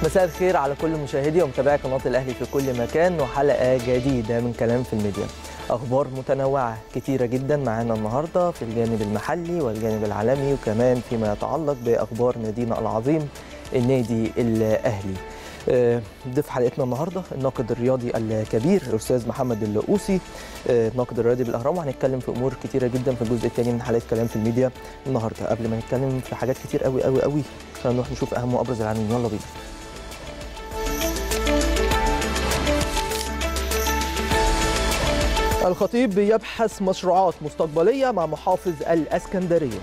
مساء الخير على كل مشاهدي ومتابعي قناة الأهلي في كل مكان وحلقة جديدة من كلام في الميديا أخبار متنوعة كتيرة جدا معانا النهاردة في الجانب المحلي والجانب العالمي وكمان فيما يتعلق بأخبار نادينا العظيم النادي الأهلي آه، ضيف حلقتنا النهارده الناقد الرياضي الكبير الاستاذ محمد اللؤوسي آه، الناقد الرياضي بالاهرام وهنتكلم في امور كتيره جدا في الجزء الثاني من حلقه كلام في الميديا النهارده قبل ما نتكلم في حاجات كتير قوي قوي قوي خلينا نروح نشوف اهم وابرز العناوين يلا بينا الخطيب يبحث مشروعات مستقبليه مع محافظ الاسكندريه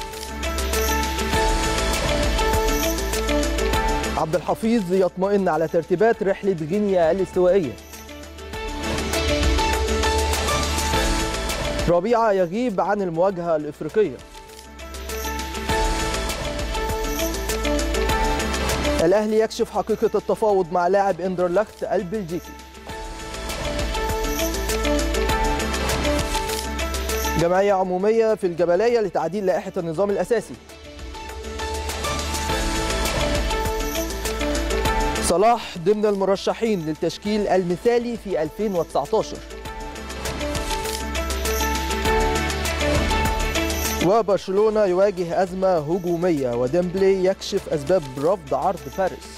عبد الحفيظ يطمئن على ترتيبات رحلة غينيا الاستوائية ربيعة يغيب عن المواجهة الإفريقية الأهلي يكشف حقيقة التفاوض مع لاعب إندرلخت البلجيكي جمعية عمومية في الجبلية لتعديل لائحة النظام الأساسي صلاح ضمن المرشحين للتشكيل المثالي في 2019 وبرشلونة يواجه أزمة هجومية وديمبلي يكشف أسباب رفض عرض باريس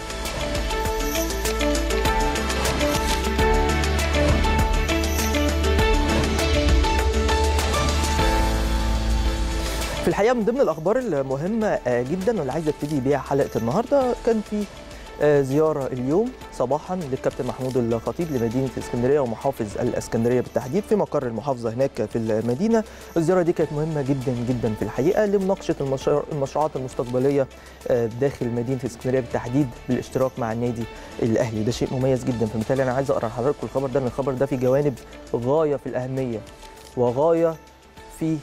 في الحقيقة من ضمن الأخبار المهمة جدا واللي عايز ابتدي بيها حلقة النهاردة كان في زيارة اليوم صباحا للكابتن محمود الخطيب لمدينة اسكندرية ومحافظ الاسكندرية بالتحديد في مقر المحافظة هناك في المدينة الزيارة دي كانت مهمة جدا جدا في الحقيقة لمناقشة المشروعات المستقبلية داخل مدينة اسكندرية بالتحديد بالاشتراك مع النادي الأهلي ده شيء مميز جدا فبالتالي أنا عايز أقرأ لحضراتكم الخبر ده لأن الخبر ده في جوانب غاية في الأهمية وغاية في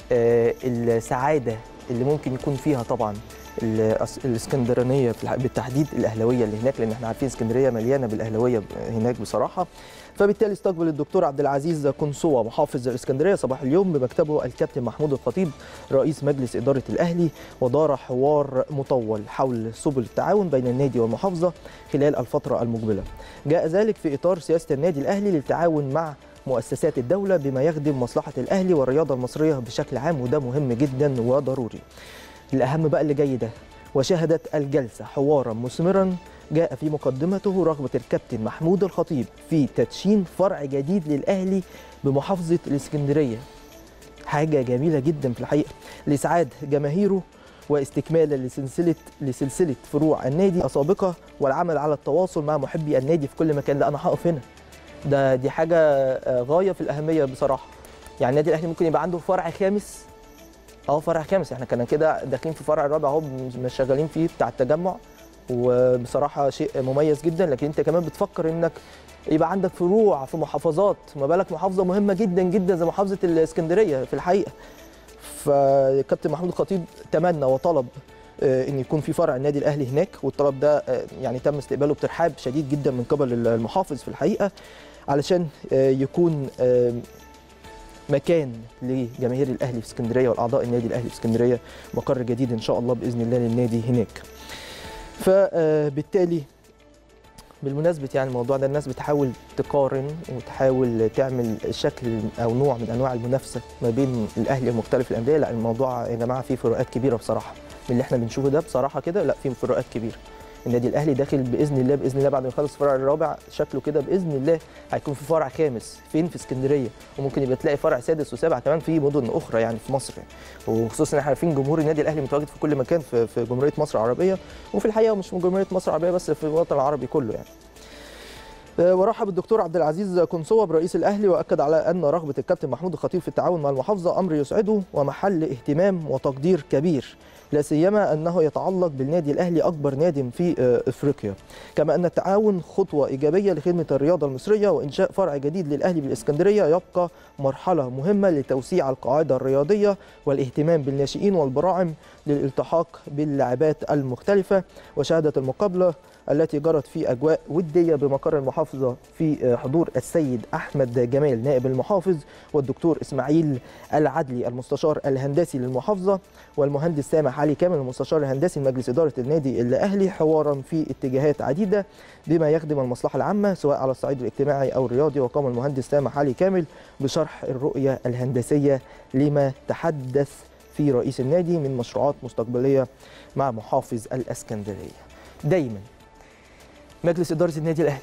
السعادة اللي ممكن يكون فيها طبعا الاسكندرانيه بالتحديد الاهلاويه اللي هناك لان احنا عارفين اسكندريه مليانه بالاهلاويه هناك بصراحه فبالتالي استقبل الدكتور عبد العزيز كنسوة محافظ الاسكندريه صباح اليوم بمكتبه الكابتن محمود الخطيب رئيس مجلس اداره الاهلي ودار حوار مطول حول سبل التعاون بين النادي والمحافظه خلال الفتره المقبله جاء ذلك في اطار سياسه النادي الاهلي للتعاون مع مؤسسات الدوله بما يخدم مصلحه الاهلي والرياضه المصريه بشكل عام وده مهم جدا وضروري الأهم بقى اللي جاي ده وشهدت الجلسة حوارا مثمرا جاء في مقدمته رغبة الكابتن محمود الخطيب في تدشين فرع جديد للأهلي بمحافظة الإسكندرية حاجة جميلة جدا في الحقيقة لإسعاد جماهيره واستكمالا لسلسلة لسلسلة فروع النادي السابقة والعمل على التواصل مع محبي النادي في كل مكان لا أنا هقف هنا ده دي حاجة غاية في الأهمية بصراحة يعني النادي الأهلي ممكن يبقى عنده فرع خامس اه فرع خامس احنا كنا كده داخلين في فرع رابع اهو مش شغالين فيه بتاع التجمع وبصراحه شيء مميز جدا لكن انت كمان بتفكر انك يبقى عندك فروع في محافظات ما بالك محافظه مهمه جدا جدا زي محافظه الاسكندريه في الحقيقه فكابتن محمود الخطيب تمنى وطلب ان يكون في فرع النادي الاهلي هناك والطلب ده يعني تم استقباله بترحاب شديد جدا من قبل المحافظ في الحقيقه علشان يكون مكان لجماهير الاهلي في اسكندريه والاعضاء النادي الاهلي في اسكندريه مقر جديد ان شاء الله باذن الله للنادي هناك فبالتالي بالمناسبة يعني الموضوع ده الناس بتحاول تقارن وتحاول تعمل شكل أو نوع من أنواع المنافسة ما بين الأهلي ومختلف الأندية لا الموضوع يا جماعة فيه فروقات كبيرة بصراحة من اللي احنا بنشوفه ده بصراحة كده لا فيه فروقات كبيرة النادي الاهلي داخل باذن الله باذن الله بعد ما يخلص الفرع الرابع شكله كده باذن الله هيكون في فرع خامس فين في اسكندريه وممكن يبقى تلاقي فرع سادس وسابع كمان في مدن اخرى يعني في مصر يعني. وخصوصا ان احنا عارفين جمهور النادي الاهلي متواجد في كل مكان في, في جمهوريه مصر العربيه وفي الحقيقه مش من جمهوريه مصر العربيه بس في الوطن العربي كله يعني ورحب الدكتور عبد العزيز كنسوة برئيس الاهلي واكد على ان رغبه الكابتن محمود الخطيب في التعاون مع المحافظه امر يسعده ومحل اهتمام وتقدير كبير لا سيما انه يتعلق بالنادي الاهلي اكبر نادي في افريقيا كما ان التعاون خطوه ايجابيه لخدمه الرياضه المصريه وانشاء فرع جديد للاهلي بالاسكندريه يبقى مرحله مهمه لتوسيع القاعده الرياضيه والاهتمام بالناشئين والبراعم للالتحاق باللاعبات المختلفه وشهدت المقابله التي جرت في أجواء ودية بمقر المحافظة في حضور السيد أحمد جمال نائب المحافظ والدكتور إسماعيل العدلي المستشار الهندسي للمحافظة والمهندس سامح علي كامل المستشار الهندسي لمجلس إدارة النادي الأهلي حوارا في اتجاهات عديدة بما يخدم المصلحة العامة سواء على الصعيد الاجتماعي أو الرياضي وقام المهندس سامح علي كامل بشرح الرؤية الهندسية لما تحدث في رئيس النادي من مشروعات مستقبلية مع محافظ الاسكندريه. دايما مجلس اداره النادي الاهلي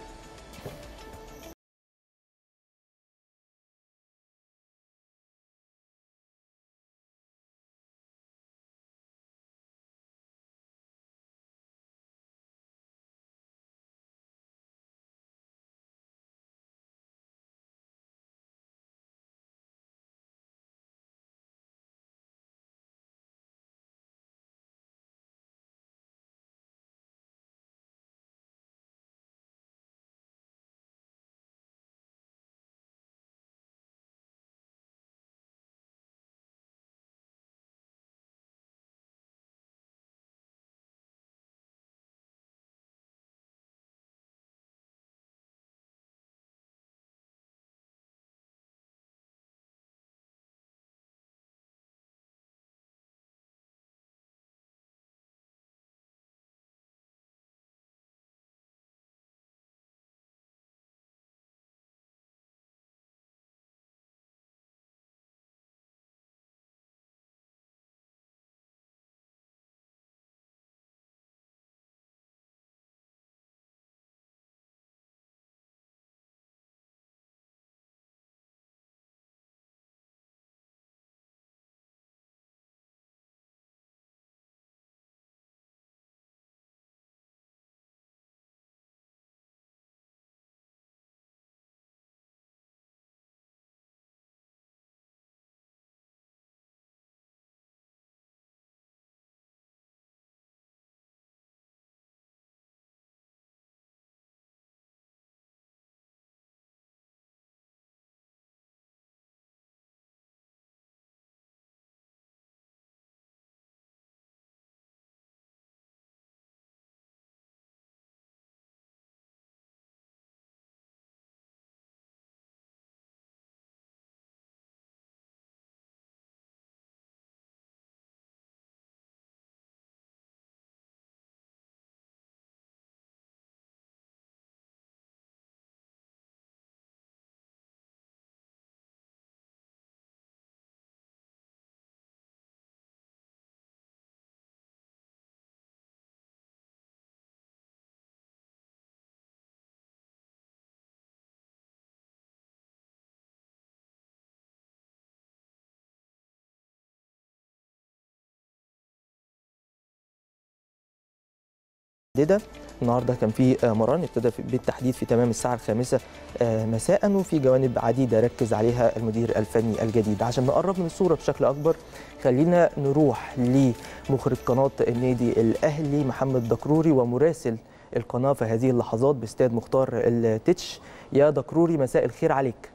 متعدده النهارده كان في مران ابتدى بالتحديد في تمام الساعه الخامسه مساء وفي جوانب عديده ركز عليها المدير الفني الجديد عشان نقرب من الصوره بشكل اكبر خلينا نروح لمخرج قناه النادي الاهلي محمد دكروري ومراسل القناه في هذه اللحظات باستاد مختار التتش يا دكروري مساء الخير عليك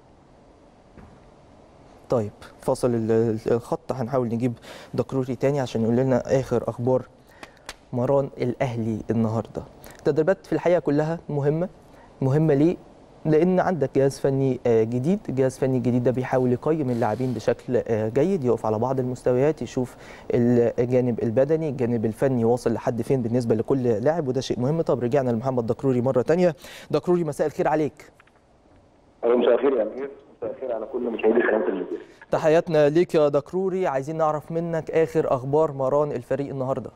طيب فاصل الخط هنحاول نجيب دكروري تاني عشان يقول لنا اخر اخبار مران الاهلي النهارده التدريبات في الحقيقه كلها مهمه مهمه ليه لان عندك جهاز فني جديد الجهاز فني الجديد ده بيحاول يقيم اللاعبين بشكل جيد يقف على بعض المستويات يشوف الجانب البدني الجانب الفني واصل لحد فين بالنسبه لكل لاعب وده شيء مهم طب رجعنا لمحمد دكروري مره ثانيه دكروري مساء الخير عليك مساء الخير يا امير مساء الخير على كل مشاهدي قناه النادي تحياتنا ليك يا دكروري عايزين نعرف منك اخر اخبار مران الفريق النهارده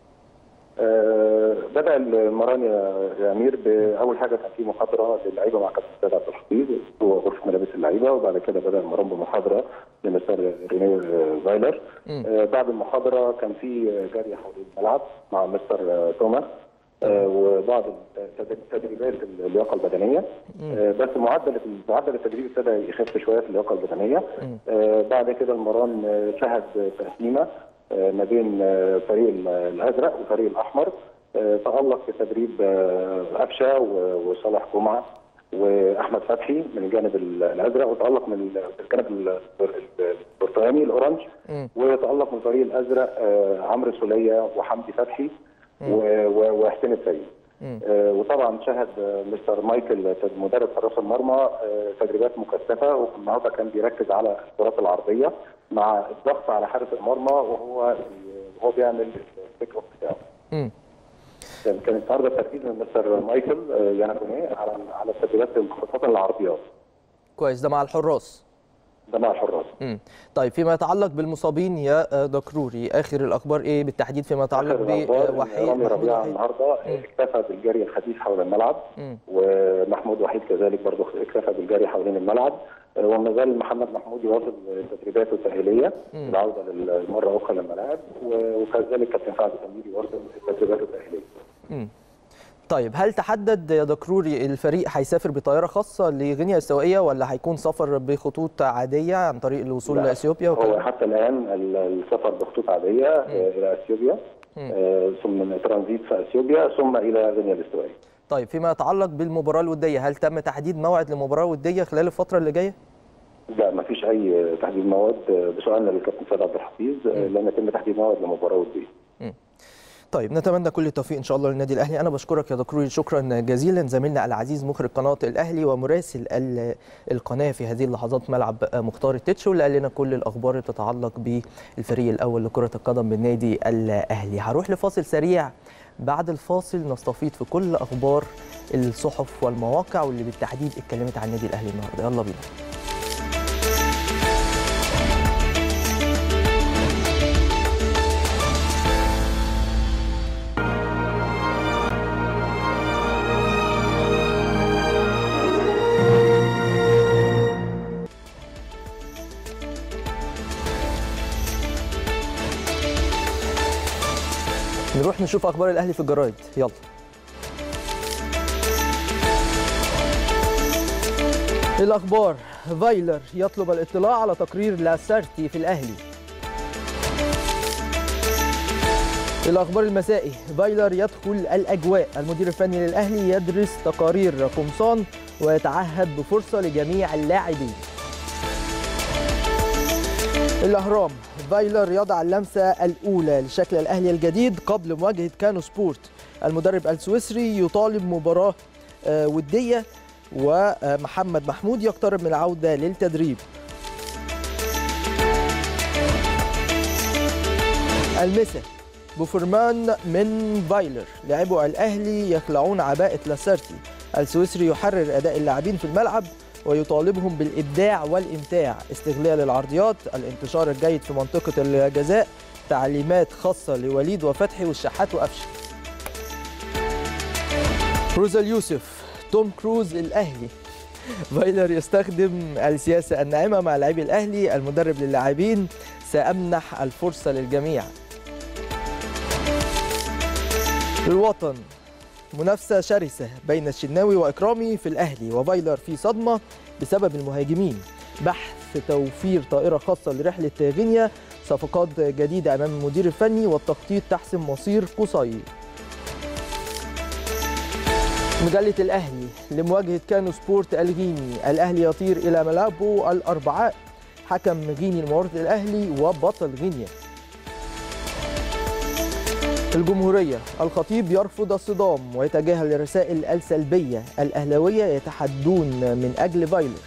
أه بدا المران يا, يا امير باول حاجه كان في محاضره للعيبه مع كابتن سيد عبد الحفيظ هو غرفه ملابس اللعيبه وبعد كده بدا المران بمحاضره لمستر رينيه فايلر أه بعد المحاضره كان في جري حول الملعب مع مستر توماس أه وبعض تدريبات اللياقه البدنيه أه بس معدل معدل التدريب ابتدى يخف شويه في اللياقه البدنيه أه بعد كده المران شهد تقسيمه ما بين فريق الازرق وفريق الاحمر تالق في تدريب قفشه وصالح جمعه واحمد فتحي من الجانب الازرق وتالق من الجانب البرتقاني الاورنج وتالق من الفريق الازرق عمرو سوليه وحمدي فتحي وحسين السيد مم. آه، وطبعا شهد آه، مستر مايكل تد- مدرب حراس المرمى آه، تدريبات مكثفه والنهارده كان بيركز على الكرات العرضيه مع الضغط على حارس المرمى وهو وهو بيعمل البيك اوف بتاعه. مم. كان كان النهارده التركيز من مستر مايكل آه، يانكوني على على التدريبات خاصه العرضيات كويس ده مع الحراس ده مع الحراس. مم. طيب فيما يتعلق بالمصابين يا آه، دكروري اخر الاخبار ايه بالتحديد فيما يتعلق آخر الأخبار إن بوحيد رامي محمود ربيعه وحيد النهارده اكتفى بالجري الخفيف حول الملعب مم. ومحمود وحيد كذلك برضه اكتفى بالجري حوالين الملعب آه، وما زال محمد محمود يواصل تدريباته التاهيليه العوده لل- مره اخرى للملاعب و- وكذلك كابتن سعد سمير يواصل تدريباته التاهيليه. مم. طيب هل تحدد يا دكروري الفريق هيسافر بطياره خاصه لغينيا الاستوائيه ولا هيكون سفر بخطوط عاديه عن طريق الوصول لا، لاثيوبيا هو وكده؟ حتى الان ال- السفر بخطوط عاديه آه، الى اثيوبيا آه، ثم ترانزيت في اثيوبيا ثم الى غينيا الاستوائيه. طيب فيما يتعلق بالمباراه الوديه هل تم تحديد موعد لمباراه وديه خلال الفتره اللي جايه؟ لا ما فيش اي تحديد موعد آه، بسؤالنا للكابتن سيد عبد الحفيظ آه، لم يتم تحديد موعد لمباراه وديه. طيب نتمنى كل التوفيق ان شاء الله للنادي الاهلي انا بشكرك يا دكروري شكرا جزيلا زميلنا العزيز مخرج قناه الاهلي ومراسل ال- القناه في هذه اللحظات ملعب مختار التتش واللي قال لنا كل الاخبار اللي بتتعلق بالفريق الاول لكره القدم بالنادي الاهلي هروح لفاصل سريع بعد الفاصل نستفيض في كل اخبار الصحف والمواقع واللي بالتحديد اتكلمت عن النادي الاهلي النهارده يلا بينا نروح نشوف اخبار الاهلي في الجرايد يلا الاخبار فايلر يطلب الاطلاع على تقرير لاسارتي في الاهلي الاخبار المسائي فايلر يدخل الاجواء المدير الفني للاهلي يدرس تقارير قمصان ويتعهد بفرصه لجميع اللاعبين الأهرام فايلر يضع اللمسة الأولى لشكل الأهلي الجديد قبل مواجهة كانو سبورت المدرب السويسري يطالب مباراة آه، ودية ومحمد محمود يقترب من العودة للتدريب المسا بوفرمان من فايلر لاعبو الأهلي يخلعون عباءة لاسارتي السويسري يحرر أداء اللاعبين في الملعب ويطالبهم بالإبداع والإمتاع استغلال العرضيات الانتشار الجيد في منطقة الجزاء تعليمات خاصة لوليد وفتحي والشحات وقفشه روزا اليوسف توم كروز الأهلي فايلر يستخدم السياسة الناعمة مع لاعبي الأهلي المدرب للاعبين سأمنح الفرصة للجميع الوطن منافسة شرسة بين الشناوي وإكرامي في الأهلي وفايلر في صدمة بسبب المهاجمين بحث توفير طائرة خاصة لرحلة غينيا صفقات جديدة أمام المدير الفني والتخطيط تحسم مصير قصي مجلة الأهلي لمواجهة كانو سبورت الغيني الأهلي يطير إلى ملعبه الأربعاء حكم غيني لمباراة الأهلي وبطل غينيا الجمهورية الخطيب يرفض الصدام ويتجاهل الرسائل السلبية الأهلاوية يتحدون من أجل فايلر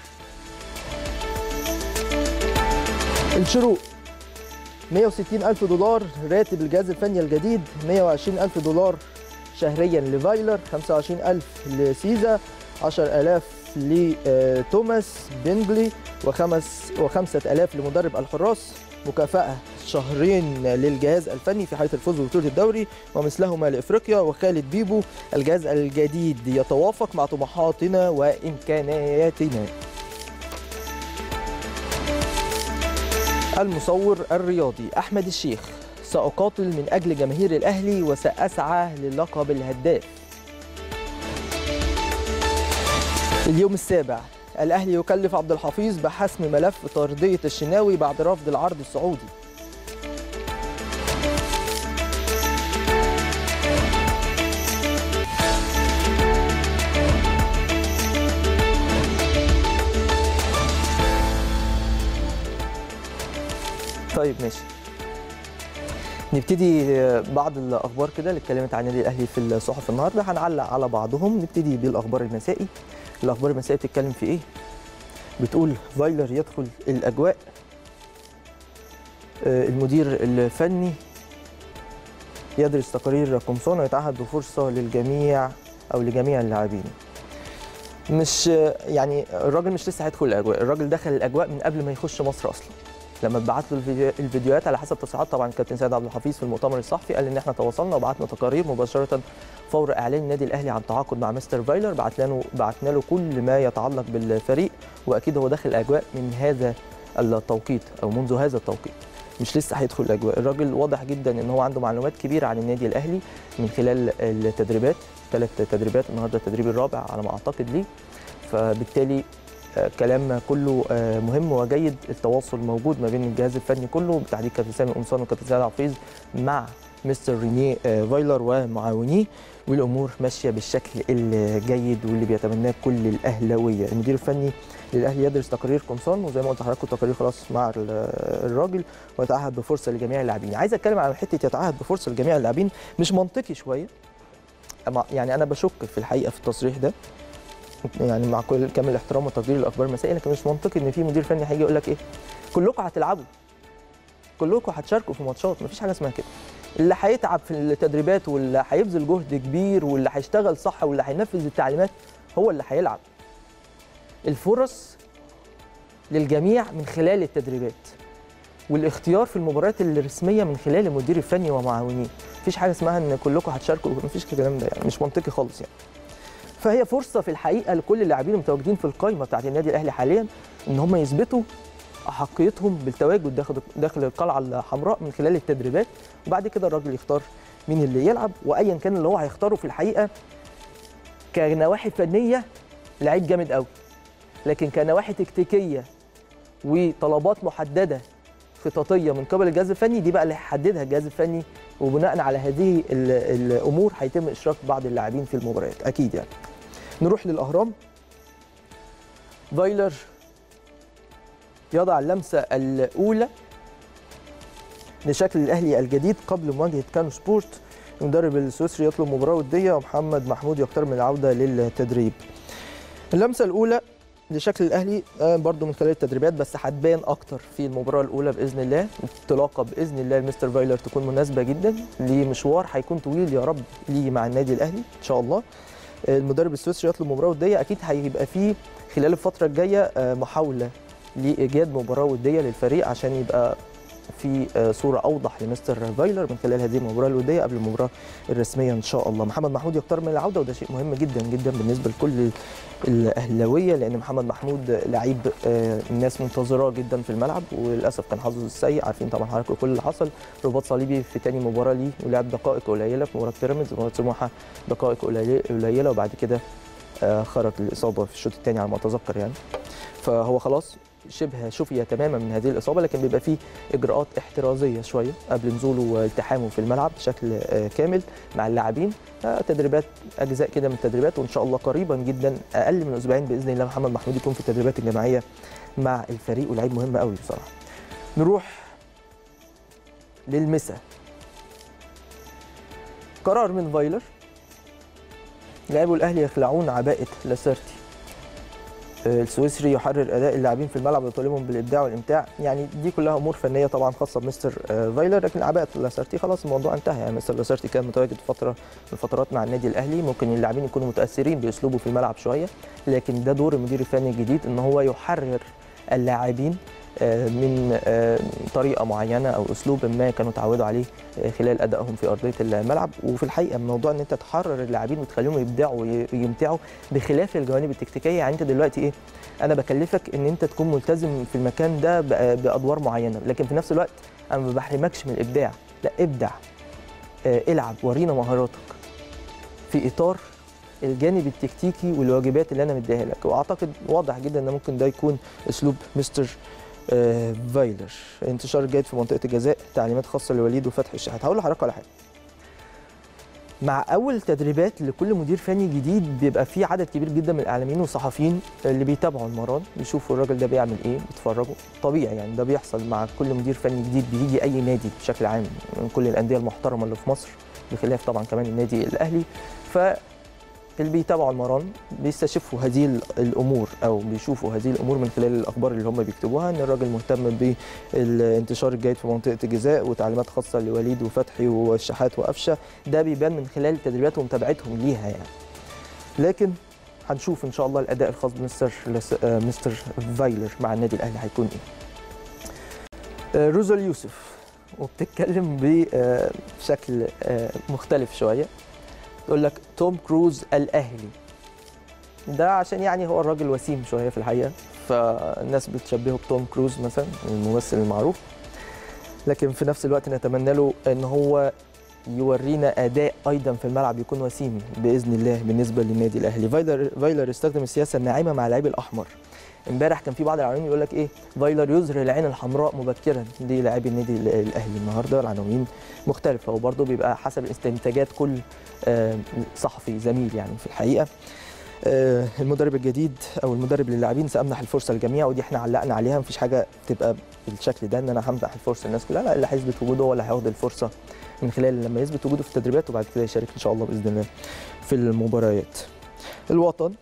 الشروق 160 ألف دولار راتب الجهاز الفني الجديد 120 ألف دولار شهريا لفايلر 25 ألف لسيزا 10 ألاف لتوماس بينجلي وخمس وخمسة ألاف لمدرب الحراس مكافأة شهرين للجهاز الفني في حالة الفوز ببطولة الدوري ومثلهما لإفريقيا وخالد بيبو الجهاز الجديد يتوافق مع طموحاتنا وإمكانياتنا المصور الرياضي أحمد الشيخ سأقاتل من أجل جماهير الأهلي وسأسعى للقب الهداف اليوم السابع الأهلي يكلف عبد الحفيظ بحسم ملف طردية الشناوي بعد رفض العرض السعودي طيب ماشي نبتدي بعض الاخبار كده اللي اتكلمت عن النادي الاهلي في الصحف النهارده هنعلق على بعضهم نبتدي بالاخبار المسائي الاخبار المسائيه بتتكلم في ايه بتقول فايلر يدخل الاجواء آه، المدير الفني يدرس تقارير قمصان ويتعهد بفرصه للجميع او لجميع اللاعبين مش يعني الراجل مش لسه هيدخل الاجواء الراجل دخل الاجواء من قبل ما يخش مصر اصلا لما اتبعت له الفيديو- الفيديوهات على حسب تصريحات طبعا الكابتن سيد عبد الحفيظ في المؤتمر الصحفي قال ان احنا تواصلنا وبعتنا تقارير مباشره فور اعلان النادي الاهلي عن تعاقد مع مستر فايلر بعت له بعتنا له كل ما يتعلق بالفريق واكيد هو داخل الاجواء من هذا التوقيت او منذ هذا التوقيت مش لسه هيدخل الاجواء الراجل واضح جدا ان هو عنده معلومات كبيره عن النادي الاهلي من خلال التدريبات ثلاث تدريبات النهارده التدريب الرابع على ما اعتقد ليه فبالتالي آه، كلام كله آه، مهم وجيد التواصل موجود ما بين الجهاز الفني كله بتحديد كابتن سامي قمصان والكابتن سيد حفيظ مع مستر رينيه آه، فايلر ومعاونيه والامور ماشيه بالشكل الجيد واللي بيتمناه كل الاهلاويه المدير الفني للاهلي يدرس تقارير قمصان وزي ما قلت لحضراتكم التقارير خلاص مع ال- الراجل ويتعهد بفرصه لجميع اللاعبين عايز اتكلم عن حته يتعهد بفرصه لجميع اللاعبين مش منطقي شويه أما يعني انا بشك في الحقيقه في التصريح ده يعني مع كل كامل الاحترام والتقدير للاخبار المسائيه لكن مش منطقي ان في مدير فني هيجي يقول لك ايه كلكم هتلعبوا كلكم هتشاركوا في ماتشات مفيش حاجه اسمها كده اللي هيتعب في التدريبات واللي هيبذل جهد كبير واللي هيشتغل صح واللي هينفذ التعليمات هو اللي هيلعب الفرص للجميع من خلال التدريبات والاختيار في المباريات الرسميه من خلال المدير الفني ومعاونيه مفيش حاجه اسمها ان كلكم هتشاركوا مفيش الكلام ده يعني مش منطقي خالص يعني فهي فرصه في الحقيقه لكل اللاعبين المتواجدين في القائمه بتاعت النادي الاهلي حاليا ان هم يثبتوا احقيتهم بالتواجد داخل داخل القلعه الحمراء من خلال التدريبات وبعد كده الراجل يختار مين اللي يلعب وايا كان اللي هو هيختاره في الحقيقه كنواحي فنيه لعيب جامد قوي لكن كنواحي تكتيكيه وطلبات محدده خططيه من قبل الجهاز الفني دي بقى اللي هيحددها الجهاز الفني وبناء على هذه ال- الامور هيتم اشراك بعض اللاعبين في المباريات اكيد يعني نروح للاهرام فايلر يضع اللمسه الاولى لشكل الاهلي الجديد قبل مواجهه كانو سبورت المدرب السويسري يطلب مباراه وديه ومحمد محمود يقترب من العوده للتدريب اللمسه الاولى لشكل الاهلي آه، برضو من خلال التدريبات بس هتبان اكتر في المباراه الاولى باذن الله انطلاقه باذن الله لمستر فايلر تكون مناسبه جدا لمشوار هيكون طويل يا رب ليه مع النادي الاهلي ان شاء الله آه، المدرب السويسري يطلب مباراه وديه اكيد هيبقى فيه خلال الفتره الجايه آه، محاوله لايجاد مباراه وديه للفريق عشان يبقى في آه، صوره اوضح لمستر فايلر من خلال هذه المباراه الوديه قبل المباراه الرسميه ان شاء الله محمد محمود يقترب من العوده وده شيء مهم جدا جدا بالنسبه لكل الاهلاويه لان محمد محمود لعيب آه، الناس منتظراه جدا في الملعب وللاسف كان حظه السيء عارفين طبعا حضراتكم كل اللي حصل رباط صليبي في تاني مباراه ليه ولعب دقائق قليله في مباراه بيراميدز مباراه سموحه دقائق قليله قليله وبعد كده آه، خرج الاصابه في الشوط الثاني على ما اتذكر يعني فهو خلاص شبه شفي تماما من هذه الاصابه لكن بيبقى فيه اجراءات احترازيه شويه قبل نزوله والتحامه في الملعب بشكل آه، كامل مع اللاعبين آه، تدريبات اجزاء كده من التدريبات وان شاء الله قريبا جدا اقل من اسبوعين باذن الله محمد محمود يكون في التدريبات الجماعيه مع الفريق ولاعيب مهم قوي بصراحه نروح للمسا قرار من فايلر لاعبو الاهلي يخلعون عباءه لاسارتي آه، السويسري يحرر اداء اللاعبين في الملعب ويطالبهم بالابداع والامتاع يعني دي كلها امور فنيه طبعا خاصه بمستر آه، فايلر لكن عباءه لاسارتي خلاص الموضوع انتهى يعني مستر لاسارتي كان متواجد فتره من الفترات مع النادي الاهلي ممكن اللاعبين يكونوا متاثرين باسلوبه في الملعب شويه لكن ده دور المدير الفني الجديد ان هو يحرر اللاعبين آه، من آه، طريقه معينه او اسلوب ما كانوا اتعودوا عليه آه، خلال ادائهم في ارضيه الملعب وفي الحقيقه موضوع ان انت تحرر اللاعبين وتخليهم يبدعوا ويمتعوا بخلاف الجوانب التكتيكيه يعني انت دلوقتي ايه انا بكلفك ان انت تكون ملتزم في المكان ده ب- بادوار معينه لكن في نفس الوقت انا ما بحرمكش من الابداع لا ابدع آه، العب ورينا مهاراتك في اطار الجانب التكتيكي والواجبات اللي انا مديها لك واعتقد واضح جدا ان ممكن ده يكون اسلوب مستر آه، فايلر انتشار الجيد في منطقه الجزاء تعليمات خاصه لوليد وفتحي الشحات هقول لحضرتك على حاجه مع اول تدريبات لكل مدير فني جديد بيبقى في عدد كبير جدا من الاعلاميين والصحفيين اللي بيتابعوا المران بيشوفوا الراجل ده بيعمل ايه بيتفرجوا طبيعي يعني ده بيحصل مع كل مدير فني جديد بيجي اي نادي بشكل عام من كل الانديه المحترمه اللي في مصر بخلاف طبعا كمان النادي الاهلي ف اللي بيتابعوا المران بيستشفوا هذه ال- الامور او بيشوفوا هذه الامور من خلال الاخبار اللي هم بيكتبوها ان الراجل مهتم بالانتشار الجيد في منطقه الجزاء وتعليمات خاصه لوليد وفتحي والشحات وقفشه ده بيبان من خلال التدريبات ومتابعتهم ليها يعني لكن هنشوف ان شاء الله الاداء الخاص بمستر لس- آه، مستر فايلر مع النادي الاهلي هيكون ايه آه، روزا اليوسف وبتتكلم بشكل مختلف شويه تقول لك توم كروز الاهلي ده عشان يعني هو الراجل وسيم شويه في الحقيقه فالناس بتشبهه بتوم كروز مثلا الممثل المعروف لكن في نفس الوقت نتمنى له ان هو يورينا اداء ايضا في الملعب يكون وسيم باذن الله بالنسبه للنادي الاهلي فايلر فايلر استخدم السياسه الناعمه مع اللاعب الاحمر امبارح كان في بعض الاعلاميين يقول لك ايه فايلر يظهر العين الحمراء مبكرا للاعبي النادي الاهلي النهارده العناوين مختلفه وبرضه بيبقى حسب استنتاجات كل آه، صحفي زميل يعني في الحقيقه آه، المدرب الجديد او المدرب للاعبين سامنح الفرصه للجميع ودي احنا علقنا عليها مفيش حاجه تبقى بالشكل ده ان انا همنح الفرصه للناس كلها لا اللي هيثبت وجوده هو اللي هياخد الفرصه من خلال لما يثبت وجوده في التدريبات وبعد كده يشارك ان شاء الله باذن الله في المباريات. الوطن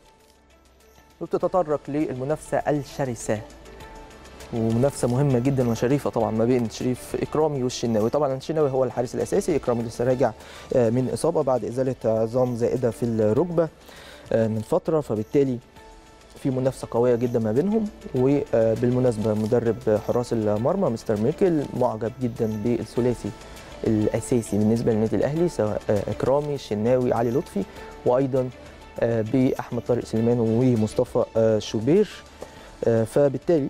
وبتتطرق للمنافسه الشرسه ومنافسه مهمه جدا وشريفه طبعا ما بين شريف اكرامي والشناوي طبعا الشناوي هو الحارس الاساسي اكرامي لسه راجع آه، من اصابه بعد ازاله عظام زائده في الركبه آه، من فتره فبالتالي في منافسه قويه جدا ما بينهم وبالمناسبه مدرب حراس المرمى مستر ميكل معجب جدا بالثلاثي الاساسي بالنسبه للنادي الاهلي سواء آه، اكرامي الشناوي علي لطفي وايضا آه، باحمد طارق سليمان ومصطفى آه، شوبير آه، فبالتالي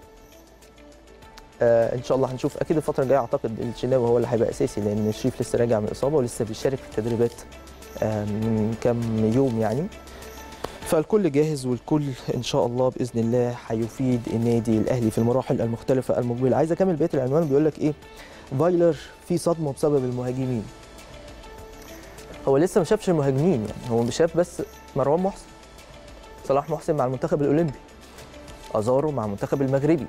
آه، ان شاء الله هنشوف اكيد الفتره الجايه اعتقد الشناوي هو اللي هيبقى اساسي لان شريف لسه راجع من اصابه ولسه بيشارك في التدريبات آه، من كام يوم يعني فالكل جاهز والكل ان شاء الله باذن الله هيفيد النادي الاهلي في المراحل المختلفه المقبله عايز اكمل بقيه العنوان بيقول لك ايه فايلر في صدمه بسبب المهاجمين هو لسه ما شافش المهاجمين يعني هو شاف بس مروان محسن صلاح محسن مع المنتخب الاولمبي ازارو مع المنتخب المغربي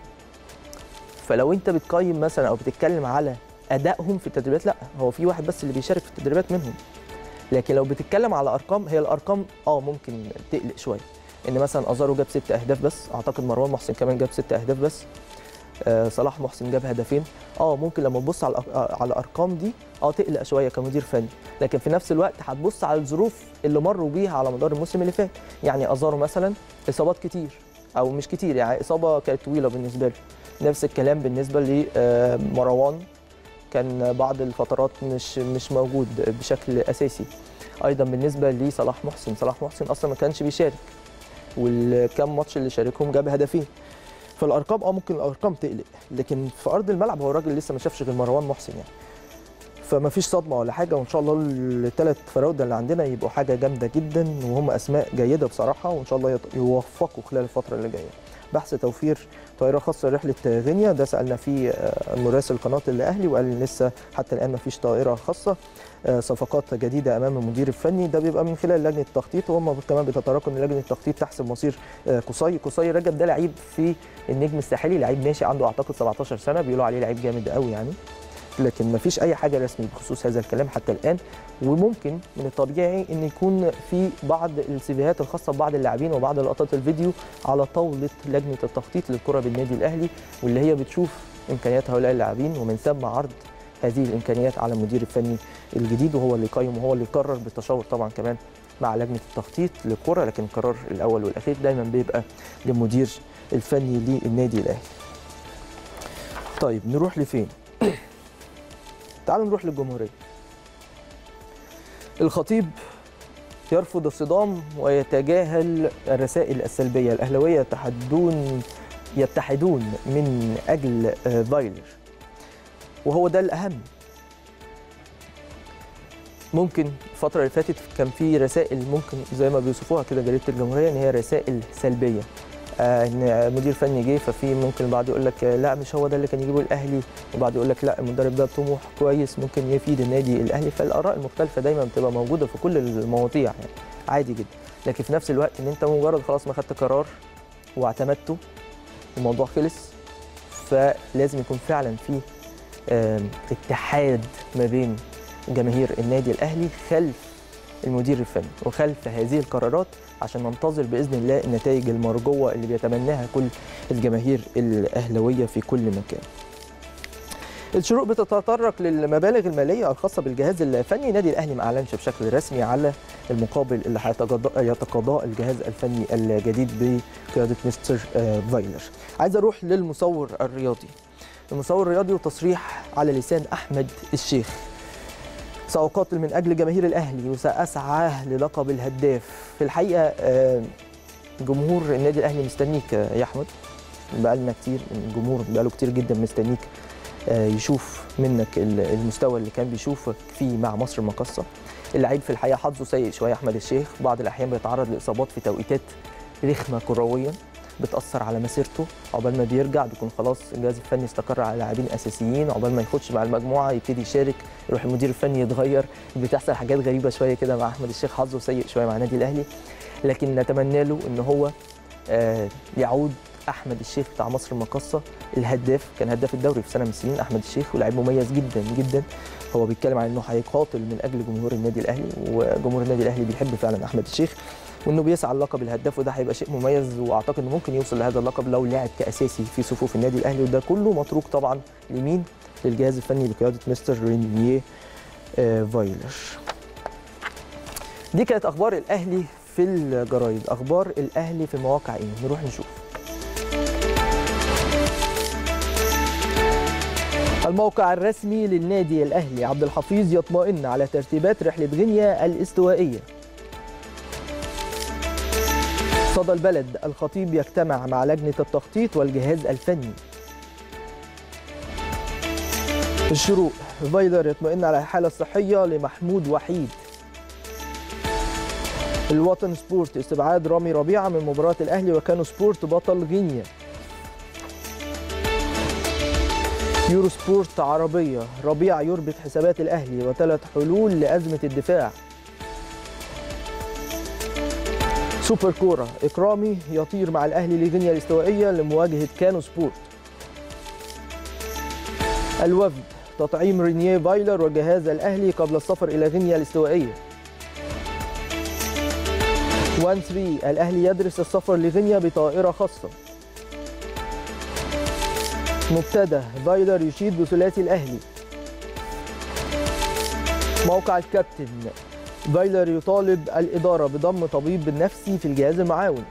فلو انت بتقيم مثلا او بتتكلم على ادائهم في التدريبات لا هو في واحد بس اللي بيشارك في التدريبات منهم لكن لو بتتكلم على ارقام هي الارقام اه ممكن تقلق شويه ان مثلا ازارو جاب ست اهداف بس اعتقد مروان محسن كمان جاب ست اهداف بس آه صلاح محسن جاب هدفين اه ممكن لما تبص على الأر- على الارقام دي اه تقلق شويه كمدير فني لكن في نفس الوقت هتبص على الظروف اللي مروا بيها على مدار الموسم اللي فات يعني ازارو مثلا اصابات كتير او مش كتير يعني اصابه كانت طويله بالنسبه له نفس الكلام بالنسبه لمروان كان بعض الفترات مش مش موجود بشكل اساسي ايضا بالنسبه لصلاح محسن صلاح محسن اصلا ما كانش بيشارك والكام ماتش اللي شاركهم جاب هدفين فالارقام اه ممكن الارقام تقلق لكن في ارض الملعب هو الراجل لسه ما شافش غير مروان محسن يعني فما فيش صدمه ولا حاجه وان شاء الله الثلاث فراوده اللي عندنا يبقوا حاجه جامده جدا وهم اسماء جيده بصراحه وان شاء الله يط- يوفقوا خلال الفتره اللي جايه بحث توفير طائره خاصه لرحله غينيا ده سالنا فيه آه، مراسل قناه الاهلي وقال إن لسه حتى الان ما فيش طائره خاصه آه، صفقات جديده امام المدير الفني ده بيبقى من خلال لجنه التخطيط وهم كمان بيتطرقوا ان لجنه التخطيط تحسب مصير آه، قصي قصي رجب ده لعيب في النجم الساحلي لعيب ناشئ عنده اعتقد 17 سنه بيقولوا عليه لعيب جامد قوي يعني لكن ما فيش اي حاجه رسمي بخصوص هذا الكلام حتى الان وممكن من الطبيعي ان يكون في بعض السيفيهات الخاصه ببعض اللاعبين وبعض لقطات الفيديو على طاوله لجنه التخطيط للكره بالنادي الاهلي واللي هي بتشوف امكانيات هؤلاء اللاعبين ومن ثم عرض هذه الامكانيات على المدير الفني الجديد وهو اللي يقيم وهو اللي يقرر بالتشاور طبعا كمان مع لجنه التخطيط للكره لكن القرار الاول والاخير دايما بيبقى للمدير الفني للنادي الاهلي. طيب نروح لفين؟ تعالوا نروح للجمهوريه. الخطيب يرفض الصدام ويتجاهل الرسائل السلبيه، الاهلاويه يتحدون يتحدون من اجل آه، فايلر وهو ده الاهم ممكن الفترة اللي فاتت كان في رسائل ممكن زي ما بيوصفوها كده جريدة الجمهورية ان هي رسائل سلبية آه، ان مدير فني جه ففي ممكن البعض يقول لك آه، لا مش هو ده اللي كان يجيبه الاهلي وبعض يقول لك لا المدرب ده طموح كويس ممكن يفيد النادي الاهلي فالاراء المختلفه دايما بتبقى موجوده في كل المواضيع يعني عادي جدا لكن في نفس الوقت ان انت مجرد خلاص ما خدت قرار واعتمدته الموضوع خلص فلازم يكون فعلا في آم، اتحاد ما بين جماهير النادي الاهلي خلف المدير الفني وخلف هذه القرارات عشان ننتظر باذن الله النتائج المرجوه اللي بيتمناها كل الجماهير الاهلاويه في كل مكان. الشروق بتتطرق للمبالغ الماليه الخاصه بالجهاز الفني، النادي الاهلي ما اعلنش بشكل رسمي على المقابل اللي هيتقاضى- يتقاضاه الجهاز الفني الجديد بقياده مستر آه، فايلر. عايز اروح للمصور الرياضي. المصور الرياضي وتصريح على لسان احمد الشيخ سأقاتل من أجل جماهير الأهلي وسأسعى للقب الهداف في الحقيقة آه، جمهور النادي الأهلي مستنيك آه، يا أحمد بقالنا كتير الجمهور بقاله كتير جدا مستنيك آه، يشوف منك ال- المستوى اللي كان بيشوفك فيه مع مصر المقاصة اللعيب في الحقيقة حظه سيء شوية أحمد الشيخ بعض الأحيان بيتعرض لإصابات في توقيتات رخمة كرويا بتأثر على مسيرته عقبال ما بيرجع بيكون خلاص الجهاز الفني استقر على لاعبين أساسيين عقبال ما يخش مع المجموعة يبتدي يشارك يروح المدير الفني يتغير بتحصل حاجات غريبة شوية كده مع أحمد الشيخ حظه سيء شوية مع النادي الأهلي لكن نتمنى له إن هو آه، يعود احمد الشيخ بتاع مصر المقاصه الهداف كان هداف الدوري في سنه من السنين احمد الشيخ ولاعيب مميز جدا جدا هو بيتكلم عن انه هيقاتل من اجل جمهور النادي الاهلي وجمهور النادي الاهلي بيحب فعلا احمد الشيخ وانه بيسعى للقب الهداف وده هيبقى شيء مميز واعتقد انه ممكن يوصل لهذا اللقب لو لعب كاساسي في صفوف النادي الاهلي وده كله متروك طبعا لمين؟ للجهاز الفني بقياده مستر رينيه آه، فايلر. دي كانت اخبار الاهلي في الجرايد، اخبار الاهلي في المواقع ايه؟ نروح نشوف. الموقع الرسمي للنادي الاهلي عبد الحفيظ يطمئن على ترتيبات رحله غينيا الاستوائيه. صدى البلد الخطيب يجتمع مع لجنه التخطيط والجهاز الفني. الشروق فايلر يطمئن على الحاله الصحيه لمحمود وحيد. الوطن سبورت استبعاد رامي ربيعه من مباراه الاهلي وكانوا سبورت بطل غينيا. يورو سبورت عربية ربيع يربط حسابات الأهلي وثلاث حلول لأزمة الدفاع سوبر كورة إكرامي يطير مع الأهلي لغينيا الاستوائية لمواجهة كانو سبورت الوفد تطعيم رينيه فايلر وجهاز الأهلي قبل السفر إلى غينيا الاستوائية 1 3 الأهلي يدرس السفر لغينيا بطائرة خاصة مبتدا فايلر يشيد بثلاثي الاهلي موقع الكابتن فايلر يطالب الاداره بضم طبيب نفسي في الجهاز المعاون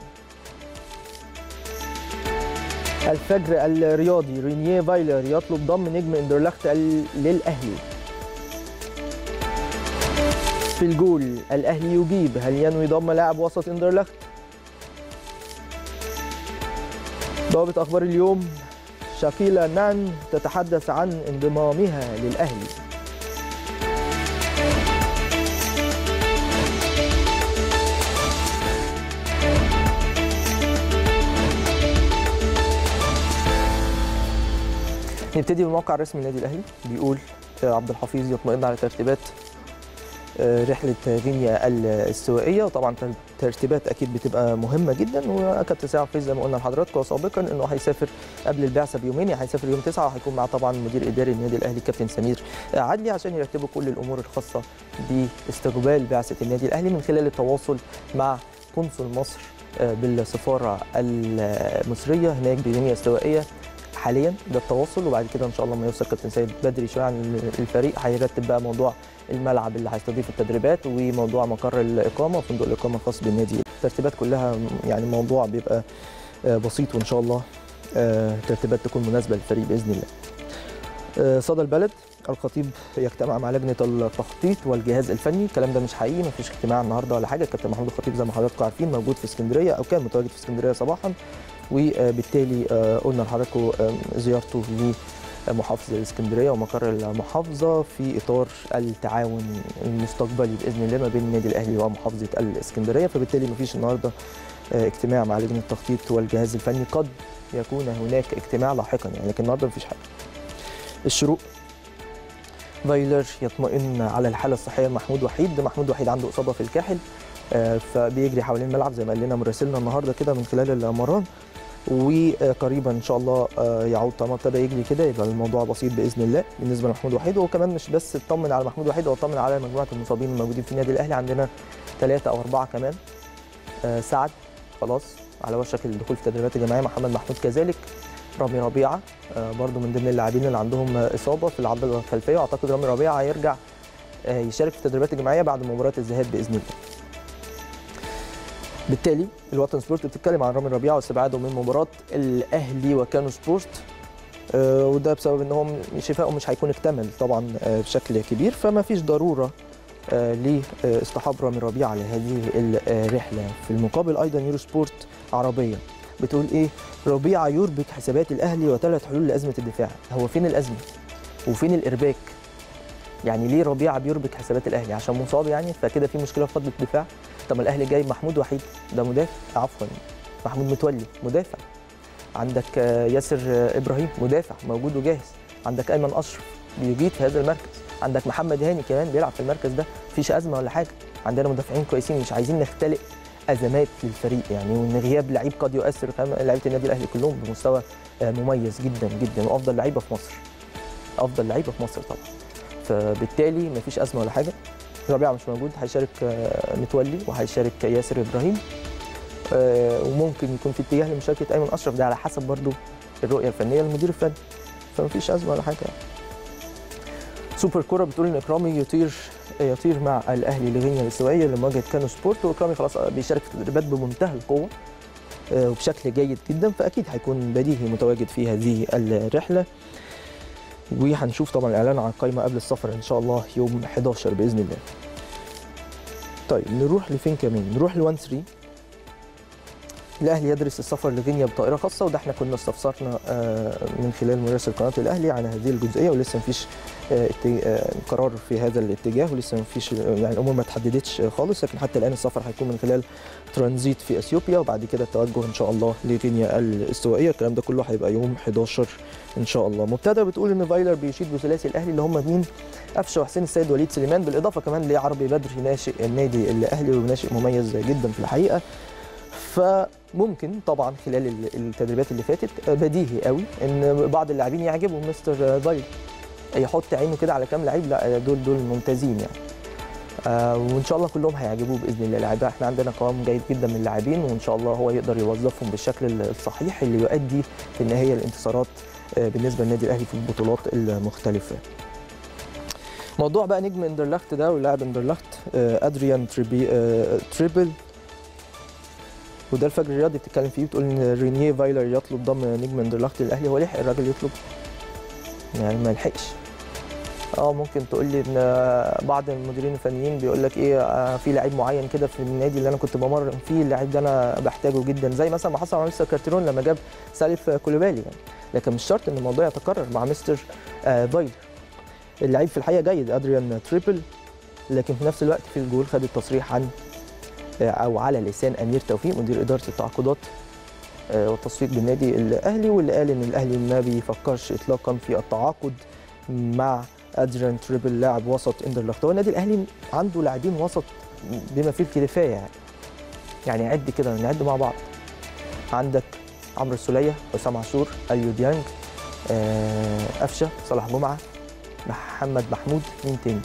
الفجر الرياضي رينيه فايلر يطلب ضم نجم اندرلخت ال- للاهلي في الجول الاهلي يجيب هل ينوي ضم لاعب وسط اندرلخت ضابط اخبار اليوم شاكيلا نان تتحدث عن انضمامها للأهلي نبتدي بالموقع الرسمي للنادي الأهلي بيقول آه، عبد الحفيظ يطمئن على ترتيبات آه، رحلة غينيا الاستوائية وطبعا ترتيبات أكيد بتبقى مهمة جدا وكابتن سامح حفيظ زي ما قلنا لحضراتكم سابقا إنه هيسافر قبل البعثة بيومين يعني هيسافر يوم 9 وهيكون معاه طبعا مدير إداري النادي الأهلي كابتن سمير عدلي عشان يرتبوا كل الأمور الخاصة باستقبال بعثة النادي الأهلي من خلال التواصل مع قنصل مصر آه، بالسفارة المصرية هناك بغينيا الاستوائية حاليا ده التواصل وبعد كده ان شاء الله ما يوصل كابتن سيد بدري شويه عن الفريق هيرتب بقى موضوع الملعب اللي هيستضيف التدريبات وموضوع مقر الاقامه وفندق الاقامه الخاص بالنادي الترتيبات كلها يعني موضوع بيبقى آه، بسيط وان شاء الله آه، ترتيبات تكون مناسبه للفريق باذن الله. آه، صدى البلد الخطيب يجتمع مع لجنه التخطيط والجهاز الفني الكلام ده مش حقيقي ما فيش اجتماع النهارده ولا حاجه الكابتن محمود الخطيب زي ما حضراتكم عارفين موجود في اسكندريه او كان متواجد في اسكندريه صباحا وبالتالي آه، قلنا لحضراتكم آه، زيارته لمحافظه الاسكندريه ومقر المحافظه في اطار التعاون المستقبلي باذن الله ما بين النادي الاهلي ومحافظه الاسكندريه فبالتالي ما فيش النهارده اجتماع مع لجنه التخطيط والجهاز الفني قد يكون هناك اجتماع لاحقا يعني لكن النهارده مفيش حاجه الشروق فايلر يطمئن على الحاله الصحيه لمحمود وحيد محمود وحيد عنده اصابه في الكاحل فبيجري حوالين الملعب زي ما قال لنا مراسلنا النهارده كده من خلال المران وقريبا ان شاء الله يعود طالما ابتدى يجري كده يبقى الموضوع بسيط باذن الله بالنسبه لمحمود وحيد هو كمان مش بس اطمن على محمود وحيد هو اطمن على مجموعه المصابين الموجودين في النادي الاهلي عندنا ثلاثه او اربعه كمان سعد خلاص على وشك الدخول في التدريبات الجماعيه محمد محمود كذلك رامي ربيعه برضو من ضمن اللاعبين اللي عندهم اصابه في العضله الخلفيه واعتقد رامي ربيعه هيرجع يشارك في التدريبات الجماعيه بعد مباراه الذهاب باذن الله بالتالي الوطن سبورت بتتكلم عن رامي ربيعه واستبعاده من مباراه الاهلي وكانو سبورت آه وده بسبب ان هو شفائه مش هيكون اكتمل طبعا آه بشكل كبير فما فيش ضروره آه لاصطحاب رامي ربيعه لهذه الرحله في المقابل ايضا يورو سبورت عربيه بتقول ايه ربيعه يربك حسابات الاهلي وثلاث حلول لازمه الدفاع هو فين الازمه وفين الارباك يعني ليه ربيعه بيربك حسابات الاهلي عشان مصاب يعني فكده في مشكله في خط الدفاع طب الاهلي جايب محمود وحيد ده مدافع عفوا محمود متولي مدافع عندك ياسر ابراهيم مدافع موجود وجاهز عندك ايمن اشرف بيجيد في هذا المركز عندك محمد هاني كمان بيلعب في المركز ده مفيش ازمه ولا حاجه عندنا مدافعين كويسين مش عايزين نختلق ازمات للفريق يعني وان غياب لعيب قد يؤثر لعيبه النادي الاهلي كلهم بمستوى مميز جدا جدا وافضل لعيبه في مصر افضل لعيبه في مصر طبعا فبالتالي مفيش ازمه ولا حاجه ربيعه مش موجود هيشارك متولي وهيشارك ياسر ابراهيم وممكن يكون في اتجاه لمشاركه ايمن اشرف ده على حسب برضو الرؤيه الفنيه للمدير الفني فمفيش ازمه ولا حاجه سوبر كوره بتقول ان اكرامي يطير يطير مع الاهلي لغينيا الاستوائيه لمواجهه كانو سبورت واكرامي خلاص بيشارك في التدريبات بمنتهى القوه وبشكل جيد جدا فاكيد هيكون بديهي متواجد في هذه الرحله وهنشوف طبعا الاعلان عن القائمه قبل السفر ان شاء الله يوم 11 باذن الله. طيب نروح لفين كمان؟ نروح ل 1 3 الاهلي يدرس السفر لغينيا بطائره خاصه وده احنا كنا استفسرنا من خلال مراسل قناه الاهلي عن هذه الجزئيه ولسه مفيش قرار في هذا الاتجاه ولسه مفيش يعني الامور ما اتحددتش خالص لكن حتى الان السفر هيكون من خلال ترانزيت في اثيوبيا وبعد كده التوجه ان شاء الله لغينيا الاستوائيه الكلام ده كله هيبقى يوم 11 ان شاء الله مبتدا بتقول ان فايلر بيشيد بثلاثي الاهلي اللي هم مين قفشه وحسين السيد وليد سليمان بالاضافه كمان لعربي بدر ناشئ النادي الاهلي وناشئ مميز جدا في الحقيقه فممكن طبعا خلال التدريبات اللي فاتت بديهي قوي ان بعض اللاعبين يعجبهم مستر فايلر يحط عينه كده على كام لعيب لا دول دول ممتازين يعني آه وان شاء الله كلهم هيعجبوه باذن الله لعيبه احنا عندنا قوام جيد جدا من اللاعبين وان شاء الله هو يقدر يوظفهم بالشكل الصحيح اللي يؤدي في النهايه الانتصارات آه بالنسبه للنادي الاهلي في البطولات المختلفه موضوع بقى نجم اندرلخت ده ولاعب اندرلخت آه ادريان تريبي تريبل وده الفجر الرياضي بتتكلم فيه بتقول ان رينيه فايلر يطلب ضم نجم اندرلخت للاهلي هو لحق الراجل يطلب يعني ما لحقش اه ممكن تقول لي ان بعض المديرين الفنيين بيقول لك ايه آه في لعيب معين كده في النادي اللي انا كنت بمرن فيه اللعيب ده انا بحتاجه جدا زي مثلا ما حصل مع مستر كارتيرون لما جاب سالف كوليبالي يعني لكن مش شرط ان الموضوع يتكرر مع مستر آه فايلر اللعيب في الحقيقه جيد ادريان تريبل لكن في نفس الوقت في الجول خد التصريح عن آه او على لسان امير توفيق مدير اداره التعاقدات والتسويق بالنادي الاهلي واللي قال ان الاهلي ما بيفكرش اطلاقا في التعاقد مع ادريان تريبل لاعب وسط اندرلخت هو النادي الاهلي عنده لاعبين وسط بما فيه الكفايه يعني يعني عد كده نعد مع بعض عندك عمرو السوليه حسام عاشور اليو ديانج آه قفشه صلاح جمعه محمد محمود مين تاني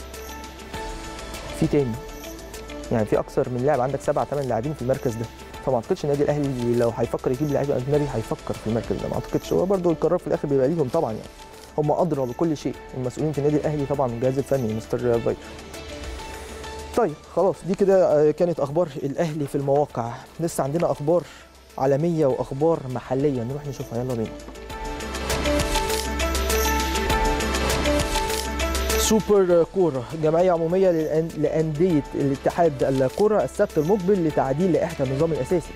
في تاني يعني في اكثر من لاعب عندك سبعة ثمان لاعبين في المركز ده فما اعتقدش النادي الاهلي لو هيفكر يجيب لعيب اجنبي هيفكر في المركز ده ما اعتقدش هو برده القرار في الاخر بيبقى ليهم طبعا يعني هم ادرى بكل شيء المسؤولين في النادي الاهلي طبعا الجهاز الفني مستر فايلر طيب خلاص دي كده كانت اخبار الاهلي في المواقع لسه عندنا اخبار عالميه واخبار محليه نروح نشوفها يلا بينا سوبر كوره جمعيه عموميه لانديه الاتحاد الكره السبت المقبل لتعديل لائحه النظام الاساسي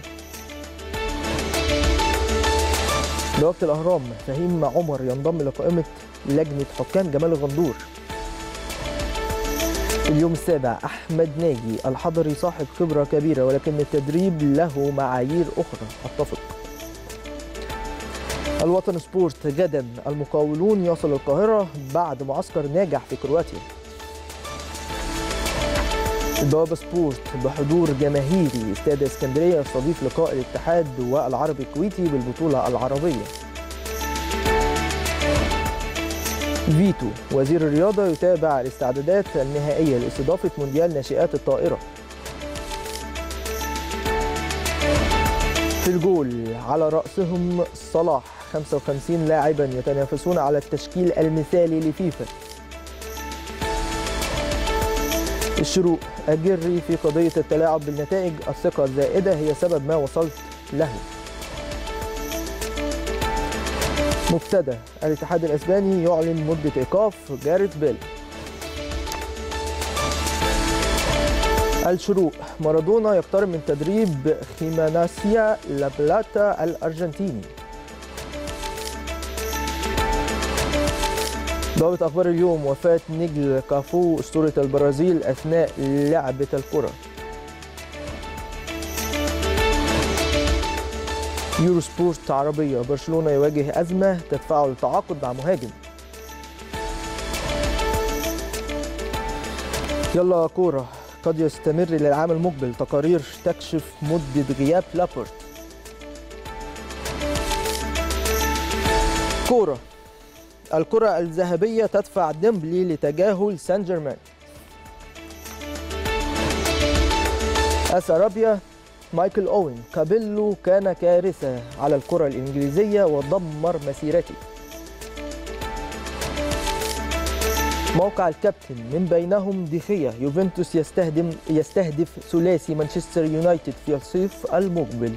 بوابه الاهرام فهيم عمر ينضم لقائمه لجنه حكام جمال الغندور اليوم السابع أحمد ناجي الحضري صاحب خبرة كبيرة ولكن التدريب له معايير أخرى أتفق الوطن سبورت غدا المقاولون يصل القاهرة بعد معسكر ناجح في كرواتيا البوابة سبورت بحضور جماهيري استاد اسكندرية يستضيف لقاء الاتحاد والعربي الكويتي بالبطولة العربية فيتو وزير الرياضة يتابع الاستعدادات النهائية لاستضافة مونديال ناشئات الطائرة في الجول على رأسهم صلاح 55 لاعبا يتنافسون على التشكيل المثالي لفيفا الشروق أجري في قضية التلاعب بالنتائج الثقة الزائدة هي سبب ما وصلت له مبتدى الاتحاد الاسباني يعلن مده ايقاف جاريث بيل الشروق مارادونا يقترب من تدريب خيماناسيا لابلاتا الارجنتيني ضابط اخبار اليوم وفاه نجل كافو اسطوره البرازيل اثناء لعبه الكره يورو سبورت عربية برشلونة يواجه أزمة تدفعه للتعاقد مع مهاجم يلا كورة قد يستمر للعام المقبل تقارير تكشف مدة غياب لابورت كورة الكرة الذهبية تدفع ديمبلي لتجاهل سان جيرمان أس أرابيا مايكل أوين كابيلو كان كارثة على الكرة الإنجليزية ودمر مسيرتي موقع الكابتن من بينهم ديخيا يوفنتوس يستهدم يستهدف ثلاثي مانشستر يونايتد في الصيف المقبل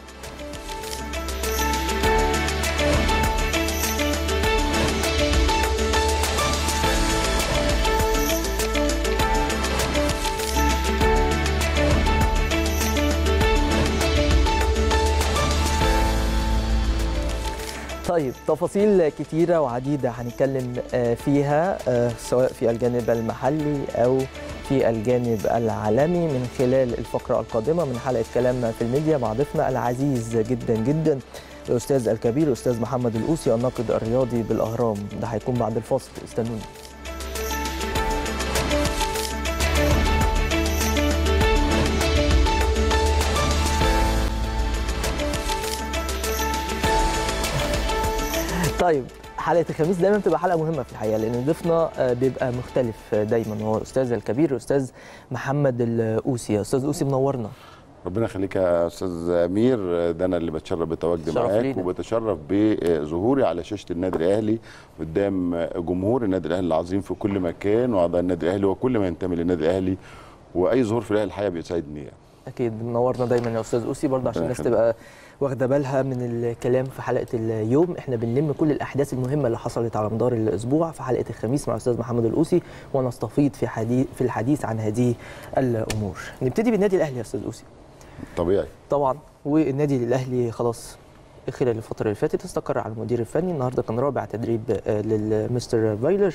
طيب تفاصيل كتيرة وعديدة هنتكلم آه، فيها آه، سواء في الجانب المحلي أو في الجانب العالمي من خلال الفقرة القادمة من حلقة كلام في الميديا مع ضيفنا العزيز جدا جدا الأستاذ الكبير الأستاذ محمد الأوسي الناقد الرياضي بالأهرام ده هيكون بعد الفاصل استنوني طيب حلقه الخميس دايما بتبقى حلقه مهمه في الحقيقه لان ضيفنا آه، بيبقى مختلف آه، دايما هو الاستاذ الكبير الاستاذ محمد الاوسي استاذ اوسي منورنا ربنا يخليك يا استاذ امير ده انا اللي بتشرف بتواجدي شرف معاك لينا. وبتشرف بظهوري على شاشه النادي الاهلي قدام جمهور النادي الاهلي العظيم في كل مكان واعضاء النادي الاهلي وكل ما ينتمي للنادي الاهلي واي ظهور في الاهلي الحقيقه بيسعدني يعني. اكيد منورنا دايما يا استاذ اوسي برضه عشان ربنا الناس يخليك. تبقى واخده بالها من الكلام في حلقه اليوم احنا بنلم كل الاحداث المهمه اللي حصلت على مدار الاسبوع في حلقه الخميس مع الاستاذ محمد الاوسي ونستفيض في حديث في الحديث عن هذه الامور نبتدي بالنادي الاهلي يا استاذ اوسي طبيعي طبعا والنادي الاهلي خلاص خلال الفترة اللي فاتت استقر على المدير الفني النهارده كان رابع تدريب آه، للمستر فايلر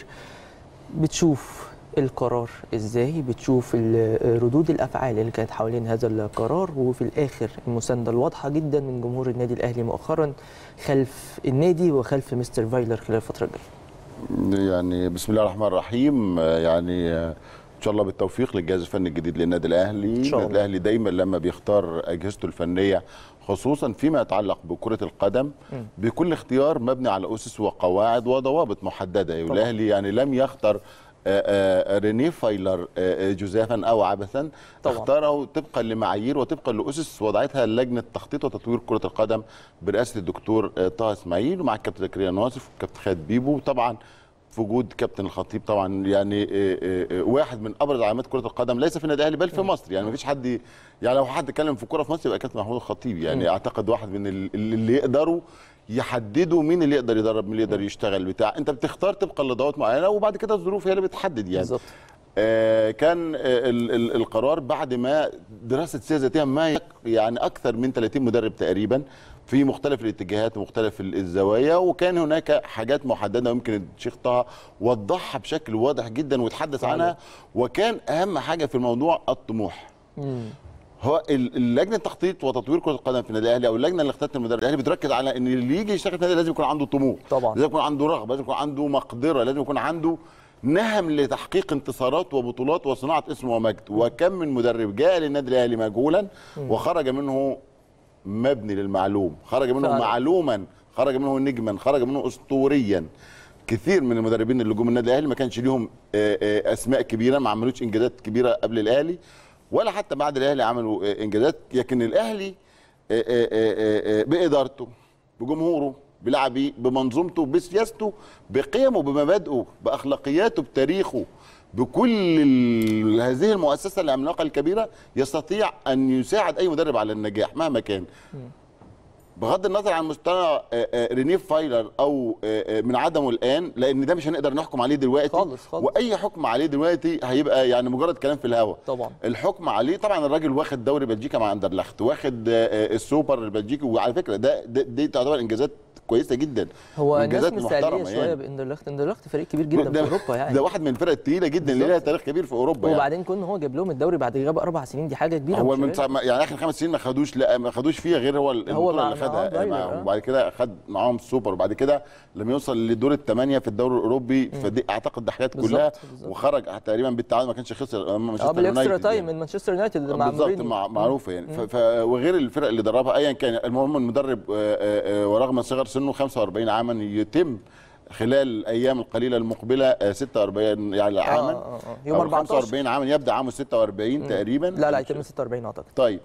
بتشوف القرار ازاي بتشوف ال- آه، ردود الافعال اللي كانت حوالين هذا القرار وفي الاخر المسانده الواضحه جدا من جمهور النادي الاهلي مؤخرا خلف النادي وخلف مستر فايلر خلال الفتره الجايه يعني بسم الله الرحمن الرحيم آه، يعني آه، ان شاء الله بالتوفيق للجهاز الفني الجديد للنادي الاهلي إن شاء النادي الله. الاهلي دايما لما بيختار اجهزته الفنيه خصوصا فيما يتعلق بكره القدم مم. بكل اختيار مبني على اسس وقواعد وضوابط محدده طبعا. والاهلي يعني لم يختار آه، آه، رينيه فايلر آه، آه، جزافا او عبثا طبعا. اختاره طبقا لمعايير وطبقا لاسس وضعتها لجنه تخطيط وتطوير كره القدم برئاسه الدكتور آه، طه اسماعيل ومع الكابتن زكريا ناصف والكابتن خالد بيبو وطبعا في وجود كابتن الخطيب طبعا يعني آه، آه، آه، واحد من ابرز علامات كره القدم ليس في النادي الاهلي بل في مصر يعني ما فيش حد يعني لو حد اتكلم في الكوره في مصر يبقى كابتن محمود الخطيب يعني مم. اعتقد واحد من ال- اللي يقدروا يحددوا مين اللي يقدر يدرب مين اللي يقدر يشتغل بتاع انت بتختار طبقا لضوابط معينه وبعد كده الظروف هي اللي بتحدد يعني بالظبط آه، كان آه، ال- ال- القرار بعد ما دراسه سياسه ذاتيه ما يك- يعني اكثر من 30 مدرب تقريبا في مختلف الاتجاهات ومختلف ال- الزوايا وكان هناك حاجات محدده يمكن الشيخ طه وضحها بشكل واضح جدا وتحدث صحيح. عنها وكان اهم حاجه في الموضوع الطموح مم. هو ال- اللجنه التخطيط وتطوير كره القدم في النادي الاهلي او اللجنه اللي اختارت المدرب الاهلي بتركز على ان اللي يجي يشتغل في النادي لازم يكون عنده طموح طبعا. لازم يكون عنده رغبه لازم يكون عنده مقدره لازم يكون عنده نهم لتحقيق انتصارات وبطولات وصناعه اسم ومجد وكم من مدرب جاء للنادي الاهلي مجهولا وخرج منه مبني للمعلوم خرج منه فعلا. معلوما خرج منه نجما خرج منه اسطوريا كثير من المدربين اللي جم النادي الاهلي ما كانش ليهم آه، آه، اسماء كبيره ما عملوش انجازات كبيره قبل الاهلي ولا حتى بعد الاهلي عملوا آه، انجازات لكن الاهلي آه، آه، آه، آه، بادارته بجمهوره بلاعبيه بمنظومته بسياسته بقيمه بمبادئه باخلاقياته بتاريخه بكل ال- هذه المؤسسه العملاقه الكبيره يستطيع ان يساعد اي مدرب على النجاح مهما كان بغض النظر عن مستوى آه، آه، رينيف فايلر او آه، آه، من عدمه الان لان ده مش هنقدر نحكم عليه دلوقتي خالص، خالص. واي حكم عليه دلوقتي هيبقى يعني مجرد كلام في الهواء طبعا الحكم عليه طبعا الراجل واخد دوري بلجيكا مع اندرلخت واخد آه، آه، السوبر البلجيكي وعلى فكره ده, ده دي تعتبر انجازات كويسه جدا هو الناس وإنجازات مستعجله محترمة شويه يعني. باندرلخت اندرلخت فريق كبير جدا في ده- اوروبا يعني ده واحد من الفرق الثقيله جدا اللي لها بالظبط. تاريخ كبير في اوروبا يعني. وبعدين كون هو جاب لهم الدوري بعد غياب اربع سنين دي حاجه كبيره هو مش من قليلة. ساعة ما- يعني اخر خمس سنين ما خدوش لا ما خدوش فيها غير هو البطوله مع- اللي معاه خدها فايلر، معاهم آه. وبعد كده خد معاهم السوبر وبعد كده لما يوصل لدور الثمانيه في الدوري الاوروبي فدي اعتقد ده حاجات بالظبط، كلها بالظبط. وخرج تقريبا بالتعادل ما كانش خسر امام اه مانشستر بالاكسترا يونايتد تايم يعني. من مانشستر يونايتد مع بالظبط مورينيو مع معروفه يعني ف ف وغير الفرق اللي دربها ايا كان المهم المدرب آه، آه، آه، ورغم صغر سنه 45 عاما يتم خلال الايام القليله المقبله آه، 46 يعني عاما آه، آه، آه. يوم أو 14. 45 عاما يبدا عامه 46 تقريبا لا لا يتم 46 اعتقد طيب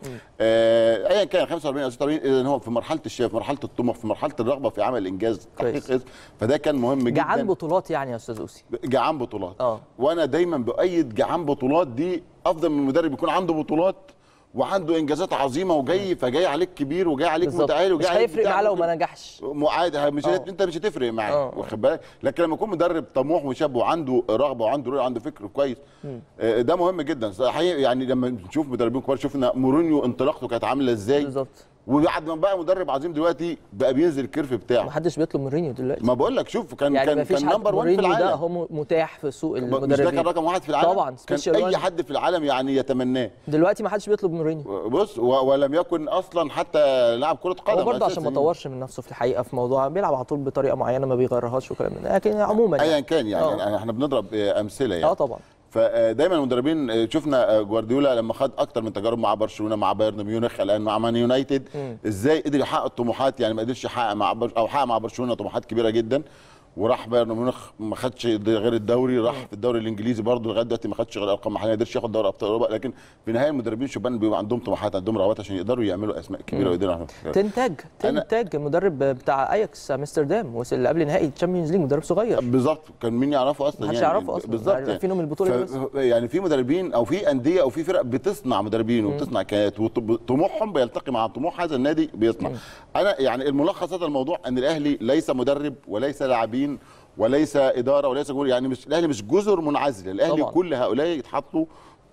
آه، ايا كان 45 او 46 اذا هو في مرحله الشاف في مرحله الطموح في مرحله الرغبه في عمل انجاز كويس. تحقيق اسم فده كان مهم جدا جعان بطولات يعني يا استاذ اوسي جعان بطولات اه. وانا دايما بايد جعان بطولات دي افضل من مدرب يكون عنده بطولات وعنده انجازات عظيمه وجاي فجاي عليك كبير وجاي عليك بالظبط متعالي مش وجاي عليك هيفرق بتاع معاه لو ممكن- ما نجحش عادي مش اه. انت مش هتفرق معاه اه. واخد بالك لكن لما يكون مدرب طموح وشاب وعنده رغبه وعنده رؤيه وعنده فكر كويس آه، ده مهم جدا حقيقي يعني لما نشوف مدربين كبار شفنا مورينيو انطلاقته كانت عامله ازاي بالظبط وبعد ما بقى مدرب عظيم دلوقتي بقى بينزل الكيرف ما بتاعه حدش بيطلب مورينيو دلوقتي ما بقول لك شوف كان يعني ما كان فيش كان حد نمبر 1 في مورينيو ده العالم هو متاح في سوق مش ده كان المدربين رقم واحد في العالم طبعا كان سبيشال اي وان. حد في العالم يعني يتمناه دلوقتي ما حدش بيطلب مورينيو بص و- ولم يكن اصلا حتى لاعب كره قدم هو برضه عشان أساساً ما طورش من نفسه في الحقيقه في موضوع بيلعب على طول بطريقه معينه ما بيغيرهاش وكلام من ده لكن عموما ايا يعني كان يعني اه. يعني احنا بنضرب آه، امثله يعني اه طبعا فدايما المدربين آه، شفنا آه، جوارديولا لما خد اكتر من تجارب مع برشلونه مع بايرن ميونخ الان مع مان يونايتد ازاي قدر يحقق الطموحات يعني ما قدرش يحقق مع بر... او حقق مع برشلونه طموحات كبيره جدا وراح بايرن ميونخ ما خدش غير الدوري راح في الدوري الانجليزي برضه لغايه دلوقتي ما خدش غير ارقام محليه ما قدرش ياخد دوري ابطال اوروبا لكن في النهايه المدربين الشبان بيبقى عندهم طموحات عندهم رغبات عشان يقدروا يعملوا اسماء كبيره ويقدروا يعملوا- تنتاج أنا- تنتاج مدرب بتاع اياكس امستردام وصل قبل نهائي الشامبيونز ليج مدرب صغير بالظبط كان مين يعرفه اصلا محدش يعني يعرفه أصلاً. بالظبط يعني عارفينه من البطولة دي بس. ف- يعني في مدربين او في انديه او في فرق بتصنع مدربين وبتصنع كيانات وطموحهم بيلتقي مع طموح هذا النادي بيصنع انا يعني الملخص هذا الموضوع ان الاهلي ليس مدرب وليس لاعبين وليس اداره وليس جمهور يعني مش الاهلي مش جزر منعزله الاهلي طبعاً. كل هؤلاء يتحطوا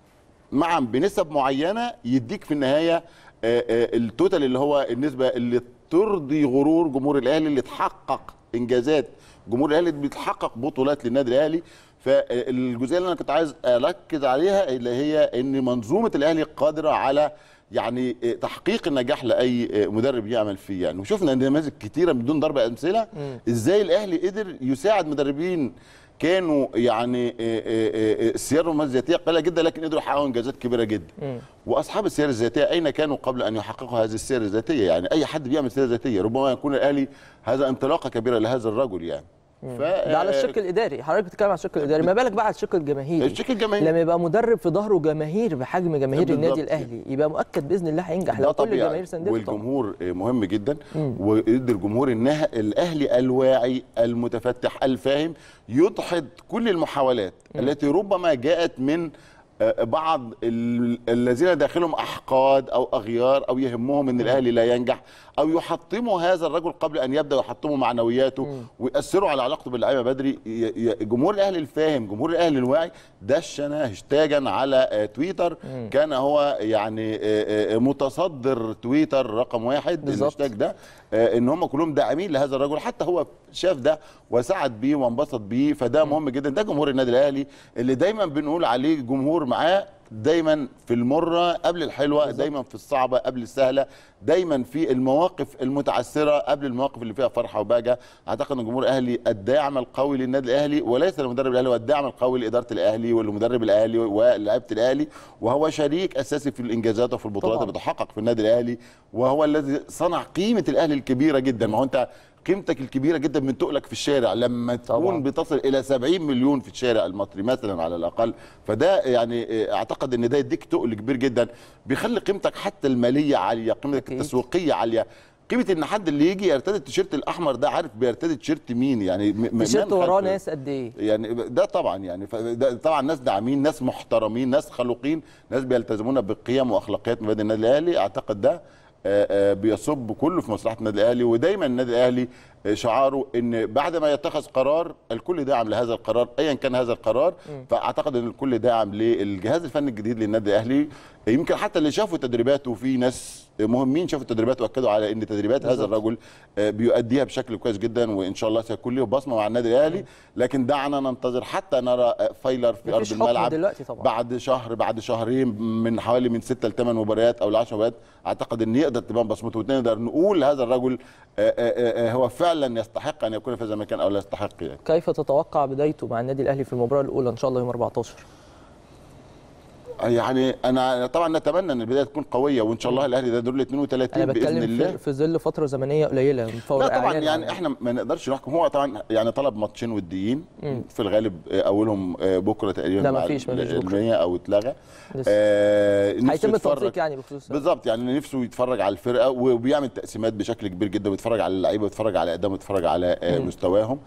معا بنسب معينه يديك في النهايه آه، آه، التوتال اللي هو النسبه اللي ترضي غرور جمهور الاهلي اللي تحقق انجازات جمهور الاهلي اللي بتحقق بطولات للنادي الاهلي فالجزئيه اللي انا كنت عايز اركز عليها اللي هي ان منظومه الاهلي قادره على يعني آه، تحقيق النجاح لاي آه، مدرب يعمل فيه يعني وشفنا نماذج كتيره بدون ضرب امثله ازاي الاهلي قدر يساعد مدربين كانوا يعني آه، آه، آه، سيرهم الذاتيه قليله جدا لكن قدروا يحققوا انجازات كبيره جدا واصحاب السير الذاتيه اين كانوا قبل ان يحققوا هذه السير الذاتيه يعني اي حد بيعمل سير ذاتيه ربما يكون الاهلي هذا انطلاقه كبيره لهذا الرجل يعني ف ده على الشق الاداري حضرتك بتتكلم على الشق الاداري ما بالك بقى على الشق الجماهيري الشق الجماهيري. لما يبقى مدرب في ظهره جماهير بحجم جماهير بالظبط. النادي الاهلي يبقى مؤكد باذن الله هينجح ده لو كل طبيعي. الجماهير سندته طبعا والجمهور مهم جدا ويدي الجمهور انها الاهلي الواعي المتفتح الفاهم يدحض كل المحاولات التي ربما جاءت من آه، بعض ال- الذين داخلهم احقاد او اغيار او يهمهم ان الاهلي لا ينجح او يحطموا هذا الرجل قبل ان يبدا يحطموا معنوياته وياثروا على علاقته باللعيبه بدري ي- ي- جمهور الاهلي الفاهم جمهور الاهلي الواعي دشن هاشتاجا على آه، تويتر كان هو يعني آه، آه، متصدر تويتر رقم واحد بالظبط. الهاشتاج ده آه، ان هم كلهم داعمين لهذا الرجل حتى هو شاف ده وسعد بيه وانبسط بيه فده مهم جدا ده جمهور النادي الاهلي اللي دايما بنقول عليه جمهور معاه دايما في المره قبل الحلوه دايما في الصعبه قبل السهله دايما في المواقف المتعثره قبل المواقف اللي فيها فرحه وبهجه اعتقد ان جمهور الاهلي الداعم القوي للنادي الاهلي وليس لمدرب الاهلي والداعم القوي لاداره الاهلي ولمدرب الاهلي ولاعيبه الاهلي وهو شريك اساسي في الانجازات وفي البطولات طبعاً. اللي بتحقق في النادي الاهلي وهو الذي صنع قيمه الاهلي الكبيره جدا ما هو انت قيمتك الكبيره جدا من تقلك في الشارع لما تكون طبعاً. بتصل الى 70 مليون في الشارع المصري مثلا على الاقل فده يعني آه، اعتقد ان ده يديك تقل كبير جدا بيخلي قيمتك حتى الماليه عاليه قيمتك أكيد. التسويقيه عاليه قيمه ان حد اللي يجي يرتدي التيشيرت الاحمر ده عارف بيرتدي تيشيرت مين يعني م- من تيشيرت من وراه خلفه. ناس قد ايه يعني ده طبعا يعني فده طبعا ناس داعمين ناس محترمين ناس خلوقين ناس بيلتزمون بقيم واخلاقيات مبادئ النادي الاهلي اعتقد ده آه، آه، بيصب كله في مصلحه النادي الاهلي ودايما النادي الاهلي آه، شعاره ان بعد ما يتخذ قرار الكل داعم لهذا القرار ايا كان هذا القرار فاعتقد ان الكل داعم للجهاز الفني الجديد للنادي الاهلي يمكن حتى اللي شافوا تدريباته في ناس مهمين شافوا التدريبات واكدوا على ان تدريبات هذا بالظبط. الرجل آه، بيؤديها بشكل كويس جدا وان شاء الله سيكون له بصمه مع النادي الاهلي لكن دعنا ننتظر حتى نرى آه، فايلر في ارض مفيش حكم الملعب دلوقتي طبعا. بعد شهر بعد شهرين من حوالي من ستة لثمان مباريات او ل 10 مباريات اعتقد ان يقدر تبان بصمته ونقدر نقول هذا الرجل آه، آه، آه، هو فعلا يستحق ان يكون في هذا المكان او لا يستحق يعني. كيف تتوقع بدايته مع النادي الاهلي في المباراه الاولى ان شاء الله يوم 14 يعني انا طبعا نتمنى ان البدايه تكون قويه وان شاء الله الاهلي ده دور ال 32 انا باذن بتكلم الله في, في ظل فتره زمنيه قليله من فور لا طبعا إعلان يعني عن- احنا ما نقدرش نحكم هو طبعا يعني طلب ماتشين وديين في الغالب آه، اولهم آه، بكره تقريبا لا، مع مفيش- مفيش ال- بكرة. المية او اتلغى لسه. آه نفسه هيتم يتفرج- التنسيق يعني بخصوص بالظبط يعني نفسه يتفرج على الفرقه وبيعمل تقسيمات بشكل كبير جدا بيتفرج على اللعيبه بيتفرج على ادائهم بيتفرج على آه، مستواهم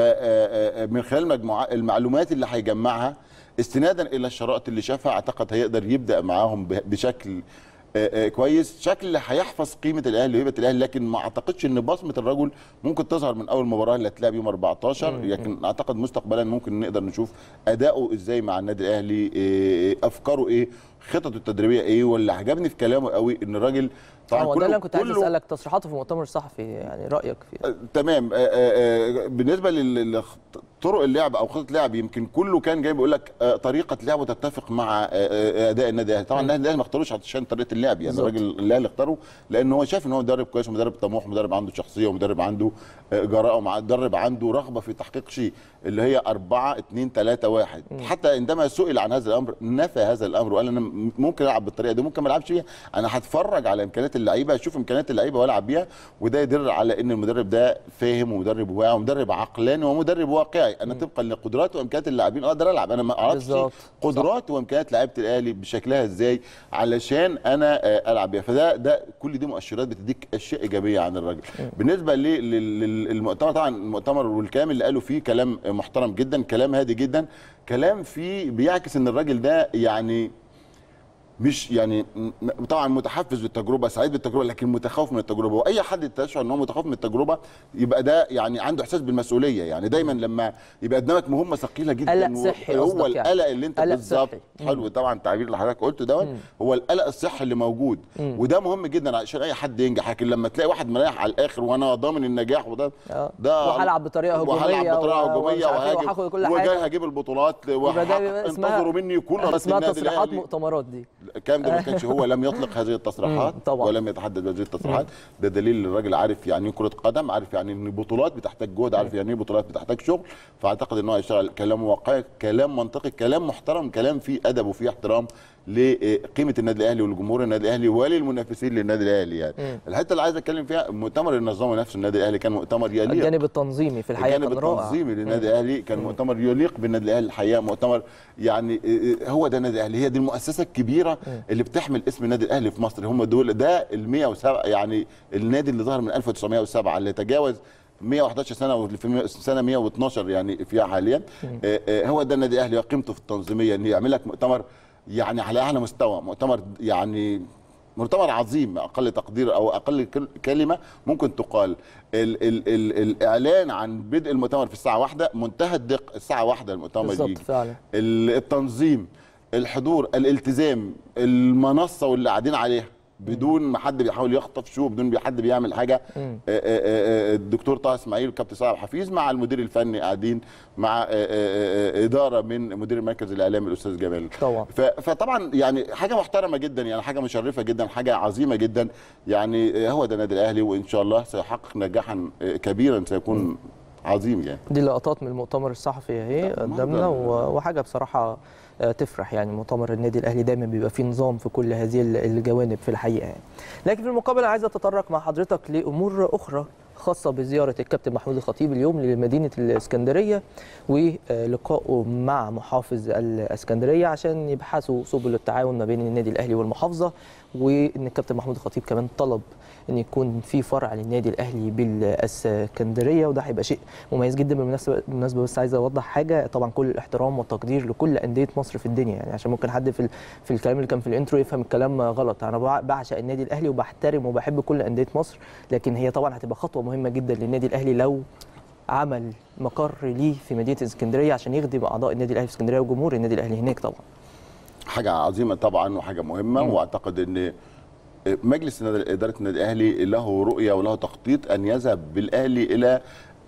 فمن خلال مجموعة المعلومات اللي هيجمعها استنادا الى الشرائط اللي شافها اعتقد هيقدر يبدا معاهم ب- بشكل آه، آه، كويس شكل هيحفظ قيمه الاهلي وهيبه الاهلي لكن ما اعتقدش ان بصمه الرجل ممكن تظهر من اول مباراه اللي هتلعب يوم 14 لكن اعتقد مستقبلا ممكن نقدر نشوف اداؤه ازاي مع النادي الاهلي آه، افكاره ايه خططه التدريبيه ايه واللي عجبني في كلامه قوي ان الراجل طبعا هو ده اللي انا كنت عايز كله- اسالك تصريحاته في المؤتمر الصحفي يعني رايك فيها آه، تمام آه، آه، آه، بالنسبه لطرق اللعب او خطه اللعب يمكن كله كان جاي بيقول لك آه، طريقه لعبه تتفق مع آه، آه، اداء النادي الاهلي طبعا النادي الاهلي ما اختاروش عشان طريقه اللعب يعني بالظبط. الراجل الاهلي اختاره لان هو شايف ان هو مدرب كويس ومدرب طموح ومدرب عنده شخصيه ومدرب عنده آه، جراءه ومدرب عنده رغبه في تحقيق شيء اللي هي 4 2 3 1 حتى عندما سئل عن هذا الامر نفى هذا الامر وقال انا م- ممكن العب بالطريقه دي ممكن ما العبش بيها انا هتفرج على امكانيات اللعيبه اشوف امكانيات اللعيبه والعب بيها وده يدل على ان المدرب ده فاهم ومدرب واعي ومدرب عقلاني ومدرب واقعي انا طبقا لقدرات وامكانيات اللاعبين اقدر العب انا ما اعرفش بالظبط. قدرات وامكانيات لعيبه الاهلي بشكلها ازاي علشان انا آه، العب بيها فده ده كل دي مؤشرات بتديك اشياء ايجابيه عن الراجل بالنسبه لل- لل- للمؤتمر طبعا المؤتمر والكلام اللي قالوا فيه كلام محترم جدا كلام هادي جدا كلام فيه بيعكس ان الراجل ده يعني مش يعني م- طبعا متحفز بالتجربه سعيد بالتجربه لكن متخوف من التجربه واي حد تشعر ان هو متخوف من التجربه يبقى ده يعني عنده احساس بالمسؤوليه يعني دايما لما يبقى قدامك مهمه ثقيله جدا قلق و- صحي هو قصدك يعني. القلق اللي انت قلق بالظبط صحي. حلو طبعا التعبير اللي حضرتك قلته دوت هو القلق الصحي اللي موجود وده مهم جدا عشان اي حد ينجح لكن لما تلاقي واحد مريح على الاخر وانا ضامن النجاح وده آه. ده وهلعب بطريقة هجومية وهلعب بطريقه و- هجوميه ومش عارف إيه وهاجم وهاخد كل وجاي حاجة. هجيب البطولات يبقى ده بيبقى وهحقق اسمها انتظروا مني كل رد اسمها النادي تصريحات الأهلي. مؤتمرات دي الكلام ده ما كانش هو لم يطلق هذه التصريحات مم، طبعا. ولم يتحدث بهذه التصريحات ده دليل ان الراجل عارف يعني ايه كره قدم عارف يعني ان بطولات بتحتاج جهد عارف يعني ايه بطولات بتحتاج شغل فاعتقد ان هو هيشتغل كلام واقعي كلام منطقي كلام محترم كلام فيه ادب وفيه احترام لقيمه النادي الاهلي والجمهور النادي الاهلي وللمنافسين للنادي الاهلي يعني الحته اللي عايز اتكلم فيها المؤتمر اللي نظمه نفسه النادي الاهلي كان مؤتمر يليق الجانب التنظيمي في الحقيقه الجانب كان رائع التنظيمي للنادي الاهلي كان مؤتمر يليق بالنادي الاهلي الحقيقه مؤتمر يعني آه، هو ده النادي الاهلي هي دي المؤسسه الكبيره اللي بتحمل اسم النادي الاهلي في مصر هم دول ده ال 107 يعني النادي اللي ظهر من 1907 اللي تجاوز 111 سنه واللي في سنه 112 يعني فيها حاليا آه، آه، هو ده النادي الاهلي وقيمته في التنظيميه ان يعمل لك مؤتمر يعني على اعلى مستوى مؤتمر يعني مؤتمر عظيم اقل تقدير او اقل كل- كلمه ممكن تقال ال ال ال الاعلان عن بدء المؤتمر في الساعه واحدة منتهى الدقه الساعه واحدة المؤتمر بالظبط يجي فعلا ال- التنظيم الحضور الالتزام المنصه واللي قاعدين عليها بدون ما حد بيحاول يخطف شو بدون ما حد بيعمل حاجه آه، آه، آه، الدكتور طه اسماعيل والكابتن صالح حفيظ مع المدير الفني قاعدين مع آه، آه، آه، اداره من مدير المركز الاعلامي الاستاذ جمال طبعا ف- فطبعا يعني حاجه محترمه جدا يعني حاجه مشرفه جدا حاجه عظيمه جدا يعني هو ده النادي الاهلي وان شاء الله سيحقق نجاحا كبيرا سيكون عظيم يعني دي لقطات من المؤتمر الصحفي اهي لا، ما قدامنا ده- و- وحاجه بصراحه آه، تفرح يعني مؤتمر النادي الاهلي دايما بيبقى فيه نظام في كل هذه ال- الجوانب في الحقيقه يعني. لكن في المقابل عايز اتطرق مع حضرتك لامور اخرى خاصه بزياره الكابتن محمود الخطيب اليوم لمدينه الاسكندريه ولقائه مع محافظ الاسكندريه عشان يبحثوا سبل التعاون ما بين النادي الاهلي والمحافظه وان الكابتن محمود الخطيب كمان طلب ان يكون في فرع للنادي الاهلي بالاسكندريه وده هيبقى شيء مميز جدا بالمناسبه بالمناسبه بس عايز اوضح حاجه طبعا كل الاحترام والتقدير لكل انديه مصر في الدنيا يعني عشان ممكن حد في ال- في الكلام اللي كان في الانترو يفهم الكلام غلط انا بع- بعشق النادي الاهلي وبحترم وبحب كل انديه مصر لكن هي طبعا هتبقى خطوه مهمه جدا للنادي الاهلي لو عمل مقر ليه في مدينه اسكندريه عشان يخدم اعضاء النادي الاهلي في اسكندريه وجمهور النادي الاهلي هناك طبعا حاجه عظيمه طبعا وحاجه مهمه واعتقد ان مجلس النادي- اداره النادي الاهلي له رؤيه وله تخطيط ان يذهب بالاهلي الى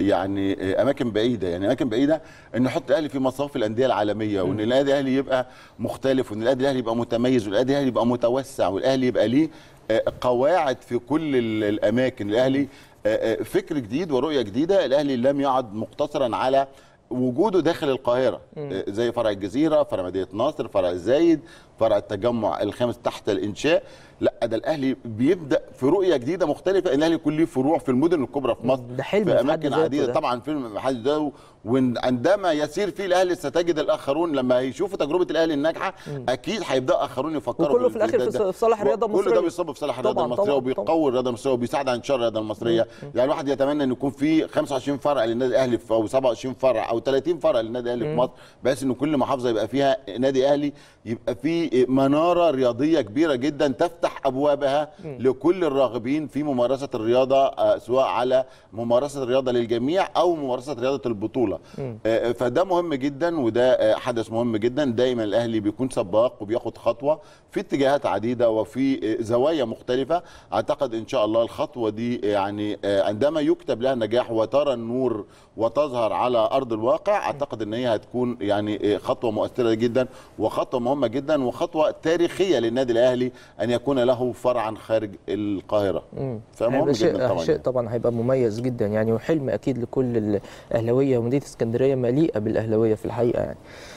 يعني اماكن بعيده يعني اماكن بعيده ان نحط الاهلي في مصاف الانديه العالميه وان النادي الاهلي يبقى مختلف وان النادي الاهلي يبقى متميز والنادي الاهلي يبقى متوسع والاهلي يبقى ليه آه، قواعد في كل ال- الاماكن الاهلي آه، آه، فكر جديد ورؤيه جديده الاهلي لم يعد مقتصرا على وجوده داخل القاهره آه، زي فرع الجزيره فرع مدينه نصر فرع الزايد فرع التجمع الخامس تحت الانشاء لا ده الاهلي بيبدا في رؤيه جديده مختلفه ان الاهلي يكون ليه فروع في المدن الكبرى في مصر ده حلم في في حد اماكن ذاته عديده ده. طبعا فيلم حد ده وعندما يسير فيه الاهلي ستجد الاخرون لما يشوفوا تجربه الاهلي الناجحه اكيد هيبداوا اخرون يفكروا وكله في في الآخر ده- في ده. ص- في صالح الرياضة كل المصرية. ده بيصب في صالح الرياضه طبعاً، المصريه طبعاً، وبيقوي الرياضه المصريه وبيساعد على انتشار الرياضه المصريه يعني الواحد يتمنى ان يكون في 25 فرع للنادي الاهلي في- او 27 فرع او 30 فرع للنادي الاهلي في مصر بحيث ان كل محافظه يبقى فيها نادي اهلي يبقى في مناره رياضيه كبيره جدا تفتح ابوابها لكل الراغبين في ممارسه الرياضه آه، سواء على ممارسه الرياضه للجميع او ممارسه رياضه البطوله آه، فده مهم جدا وده آه، حدث مهم جدا دايما الاهلي بيكون سباق وبياخد خطوه في اتجاهات عديده وفي آه، زوايا مختلفه اعتقد ان شاء الله الخطوه دي يعني آه، عندما يكتب لها نجاح وترى النور وتظهر على ارض الواقع اعتقد ان هي هتكون يعني آه، خطوه مؤثره جدا وخطوه مهمه جدا وخطوه تاريخيه للنادي الاهلي ان يكون له فرعا خارج القاهره فمهم هيبقى شيء جدا طبعا شيء طبعا هيبقى مميز جدا يعني وحلم اكيد لكل الاهلاويه ومدينه اسكندريه مليئه بالاهلاويه في الحقيقه يعني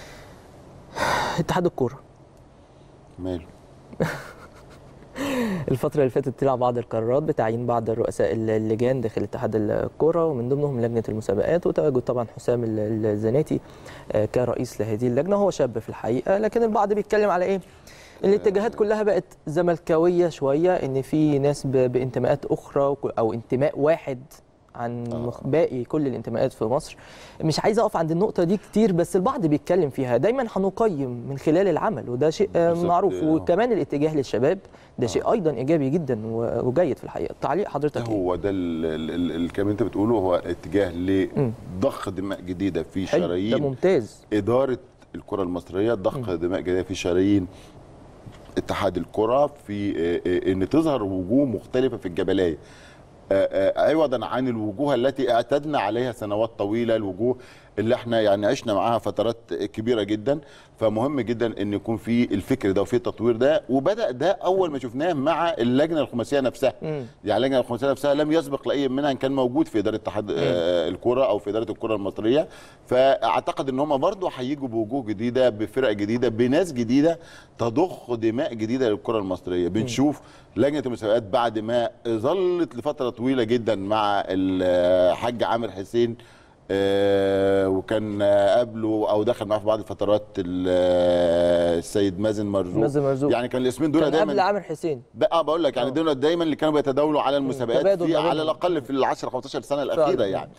اتحاد الكوره ماله الفترة اللي فاتت طلع بعض القرارات بتعيين بعض الرؤساء اللجان داخل اتحاد الكرة ومن ضمنهم لجنة المسابقات وتواجد طبعا حسام ال- الزناتي آه، كرئيس لهذه اللجنة هو شاب في الحقيقة لكن البعض بيتكلم على ايه؟ الاتجاهات كلها بقت زملكاوية شوية ان في ناس ب- بانتماءات اخرى وك- او انتماء واحد عن آه. مخ- باقي كل الانتماءات في مصر مش عايز اقف عند النقطة دي كتير بس البعض بيتكلم فيها دايما هنقيم من خلال العمل وده شيء آه، بالظبط، معروف آه. وكمان الاتجاه للشباب ده شيء ايضا ايجابي جدا و- وجيد في الحقيقه تعليق حضرتك ايه هو ده ال- ال- ال- الكلام اللي انت بتقوله هو اتجاه لضخ دماء جديده في حلو، ده شرايين ممتاز اداره الكره المصريه ضخ دماء جديده في شرايين اتحاد الكره في آه، آه، ان تظهر وجوه مختلفه في الجبليه آه، آه، عوضا عن الوجوه التي اعتدنا عليها سنوات طويله الوجوه اللي احنا يعني عشنا معاها فترات كبيره جدا فمهم جدا ان يكون في الفكر ده وفي التطوير ده وبدا ده اول ما شفناه مع اللجنه الخماسيه نفسها مم. يعني اللجنه الخماسيه نفسها لم يسبق لاي منها ان كان موجود في اداره اتحاد آه، الكره او في اداره الكره المصريه فاعتقد ان هم برضو هيجوا بوجوه جديده بفرق جديده بناس جديده تضخ دماء جديده للكره المصريه بنشوف لجنه المسابقات بعد ما ظلت لفتره طويله جدا مع الحاج عامر حسين آه، وكان آه، قبله او دخل معاه في بعض الفترات ال- آه، السيد مازن مرزوق مازن مرزوق. يعني كان الاسمين دول كان دايما قبل عامر حسين بقى بقول لك يعني آه. دول دايما اللي كانوا بيتداولوا على المسابقات تبادل في ما على بينهم. الاقل في ال 10 15 سنه الاخيره فعلا. يعني مم.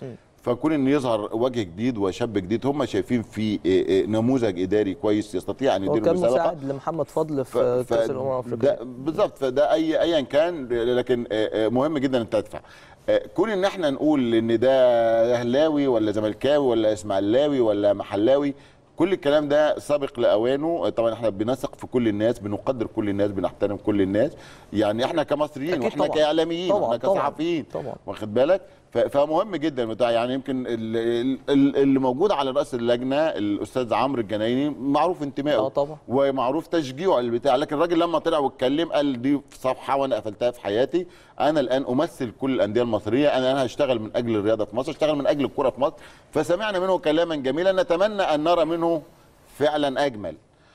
فكون ان يظهر وجه جديد وشاب جديد هم شايفين في آه، آه، نموذج اداري كويس يستطيع ان هو يدير كان المسابقه مساعد لمحمد فضل ف- في ف- كاس الامم الافريقيه ده بالظبط فده اي ايا كان لكن آه، آه، مهم جدا ان تدفع آه، كون ان احنا نقول ان ده اهلاوي ولا زملكاوي ولا اسماعيلاوي ولا محلاوي كل الكلام ده سابق لاوانه طبعا احنا بنثق في كل الناس بنقدر كل الناس بنحترم كل الناس يعني احنا كمصريين أكيد واحنا طبعاً. كاعلاميين طبعاً، واحنا طبعاً، كصحفيين طبعاً. واخد بالك ف- فمهم جدا بتاع يعني يمكن ال- ال- ال- اللي موجود على راس اللجنه الاستاذ عمرو الجنايني معروف انتمائه آه طبعاً. ومعروف تشجيعه البتاع لكن الراجل لما طلع واتكلم قال دي صفحه وانا قفلتها في حياتي انا الان امثل كل الانديه المصريه انا انا هشتغل من اجل الرياضه في مصر اشتغل من اجل الكره في مصر فسمعنا منه كلاما جميلا نتمنى ان نرى منه فعلا اجمل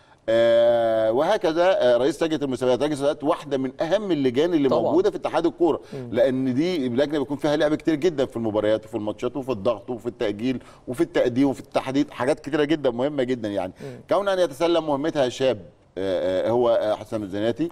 آه وهكذا آه رئيس لجنه المسابقات لجنه المسابقات واحده من اهم اللجان اللي طبعاً. موجوده في اتحاد الكوره لان دي لجنه بيكون فيها لعب كتير جدا في المباريات وفي الماتشات وفي الضغط وفي التاجيل وفي التقديم وفي التحديد حاجات كتيره جدا مهمه جدا يعني كون ان يتسلم مهمتها شاب آه، آه، هو آه، حسام الزناتي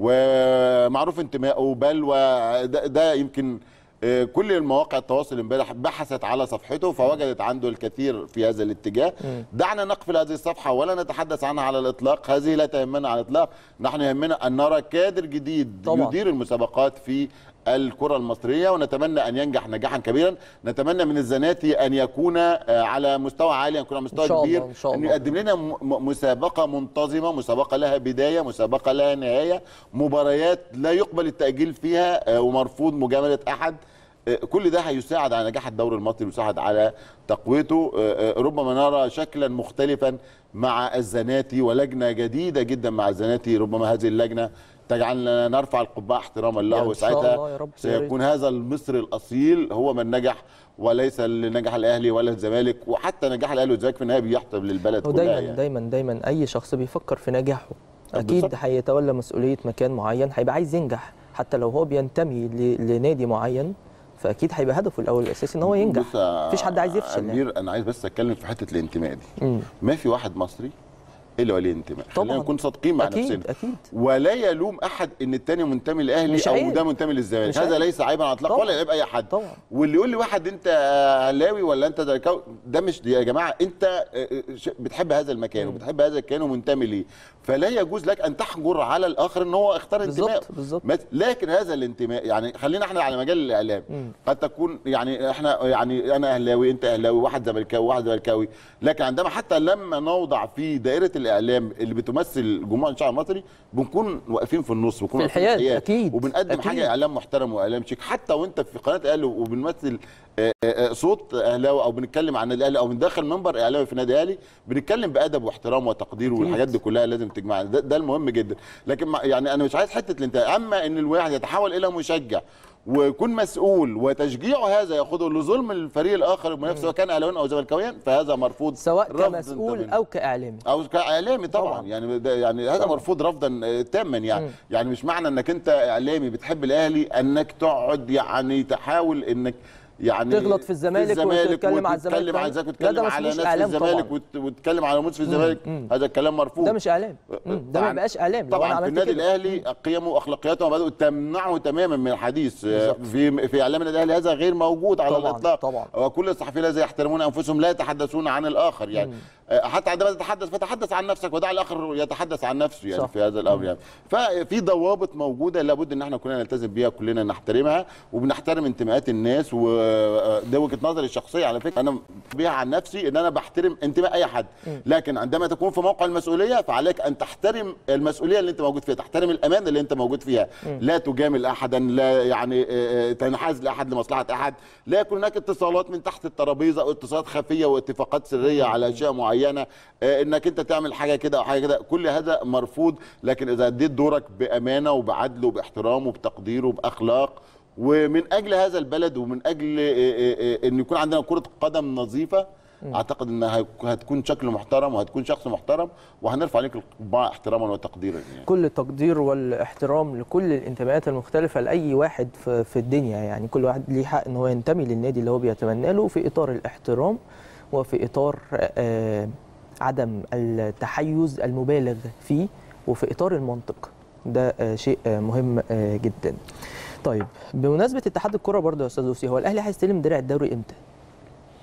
ومعروف انتمائه بل وده ده يمكن آه، كل المواقع التواصل امبارح بحثت على صفحته فوجدت عنده الكثير في هذا الاتجاه دعنا نقفل هذه الصفحه ولا نتحدث عنها على الاطلاق هذه لا تهمنا على الاطلاق نحن يهمنا ان نرى كادر جديد طبعاً. يدير المسابقات في الكرة المصرية ونتمنى أن ينجح نجاحا كبيرا نتمنى من الزناتي أن يكون آه، على مستوى عالي أن يكون على مستوى إن شاء الله، كبير إن شاء أن الله. يقدم لنا م- م- مسابقة منتظمة مسابقة لها بداية مسابقة لها نهاية مباريات لا يقبل التأجيل فيها آه، ومرفوض مجاملة أحد آه، كل ده هيساعد على نجاح الدوري المصري ويساعد على تقويته آه، آه، ربما نرى شكلا مختلفا مع الزناتي ولجنه جديده جدا مع الزناتي ربما هذه اللجنه تجعلنا نرفع القبعه احتراما له يعني إن شاء وساعتها الله يا رب، يا ريت. سيكون هذا المصري الاصيل هو من نجح وليس اللي نجح الاهلي ولا الزمالك وحتى نجاح الاهلي والزمالك في النهايه بيحسب للبلد كلها ودايما يعني. دايما دايما اي شخص بيفكر في نجاحه اكيد بالظبط. هيتولى مسؤوليه مكان معين هيبقى عايز ينجح حتى لو هو بينتمي ل- لنادي معين فاكيد هيبقى هدفه الاول الاساسي ان هو ينجح بص يا مفيش حد عايز يفشل يعني. امير انا عايز بس اتكلم في حته الانتماء دي مم. ما في واحد مصري الا وليه انتماء خلينا طبعاً. نكون صادقين مع اكيد نفسنا اكيد ولا يلوم احد ان التاني منتمي للاهلي مش او عيب. ده منتمي للزمالك مش هذا عيب. ليس عيبا على الاطلاق طبعاً. ولا عيب اي حد طبعاً. واللي يقول لي واحد انت اهلاوي ولا انت زملكاوي ده مش يا جماعه انت آه، آه، ش- بتحب هذا المكان وبتحب هذا المكان ومنتمي ليه فلا يجوز لك ان تحجر على الاخر ان هو اختار انتمائه بالظبط بالظبط مت- لكن هذا الانتماء يعني خلينا احنا على مجال الاعلام قد تكون يعني احنا يعني انا اهلاوي انت اهلاوي واحد زملكاوي واحد زملكاوي لكن عندما حتى لما نوضع في دائره الاعلام اللي بتمثل جمهور الشعب المصري بنكون واقفين في النص بنكون في واقفين الحياد، الحياد. أكيد، وبنقدم أكيد. حاجه اعلام محترم واعلام شيك حتى وانت في قناه الاهلي وبنمثل آه، آه، صوت اهلاوي او بنتكلم عن النادي الاهلي او بندخل منبر اعلامي في النادي الاهلي بنتكلم بادب واحترام وتقدير أكيد. والحاجات دي كلها لازم تجمعنا ده, ده المهم جدا لكن ما- يعني انا مش عايز حته الانتهاء اما ان الواحد يتحول الى مشجع ويكون مسؤول وتشجيعه هذا ياخده لظلم الفريق الاخر المنافس سواء كان اهلاويا او زملكاويا فهذا مرفوض سواء رفض كمسؤول تماماً. او كاعلامي او كاعلامي طبعا, طبعاً. طبعا. يعني ده يعني هذا طبعاً. مرفوض رفضا آه، تاما يعني مم. يعني مش معنى انك انت اعلامي بتحب الاهلي انك تقعد يعني تحاول انك يعني تغلط في الزمالك وتتكلم على الزمالك وتتكلم على الزمالك لا، ده وتتكلم مش- على مش ناس في إعلام الزمالك طبعاً. وت- وتتكلم على موس في الزمالك مم. هذا الكلام مرفوض ده مش اعلام مم، ده ما طبعاً- يبقاش اعلام لو انا طبعا في عملت النادي كده الاهلي قيمه واخلاقياته ومبادئه تمنعه تماما من الحديث آه، بالظبط. في في اعلام النادي الاهلي هذا غير موجود على طبعاً، الاطلاق طبعاً. وكل الصحفيين الذين يحترمون انفسهم لا يتحدثون عن الاخر يعني آه، حتى عندما تتحدث فتحدث عن نفسك ودع الاخر يتحدث عن نفسه يعني صح. في هذا الامر يعني ففي ضوابط موجوده لابد ان احنا كلنا نلتزم بيها كلنا نحترمها وبنحترم انتماءات الناس وده وجهه نظري الشخصيه على فكره انا بيها عن نفسي ان انا بحترم انتماء اي حد لكن عندما تكون في موقع المسؤوليه فعليك ان تحترم المسؤوليه اللي انت موجود فيها تحترم الامانه اللي انت موجود فيها لا تجامل احدا لا يعني آه، آه، تنحاز لاحد لمصلحه احد لا يكون هناك اتصالات من تحت الترابيزه او اتصالات خفيه واتفاقات سريه على اشياء معينه آه، انك انت تعمل حاجه كده او حاجه كده كل هذا مرفوض لكن اذا اديت دورك بامانه وبعدل وباحترام وبتقدير وباخلاق ومن اجل هذا البلد ومن اجل آه، آه، آه، ان يكون عندنا كره قدم نظيفه اعتقد انها هيك- هتكون شكل محترم وهتكون شخص محترم وهنرفع عليك القبعه احتراما وتقديرا يعني. كل التقدير والاحترام لكل الانتماءات المختلفة لأي واحد في, في الدنيا يعني كل واحد ليه حق إن هو ينتمي للنادي اللي هو بيتمنى له في إطار الاحترام وفي إطار آه عدم التحيز المبالغ فيه وفي إطار المنطق ده آه شيء آه مهم آه جدا طيب بمناسبة اتحاد الكرة برضه يا أستاذ لوسي هو الأهلي هيستلم درع الدوري إمتى؟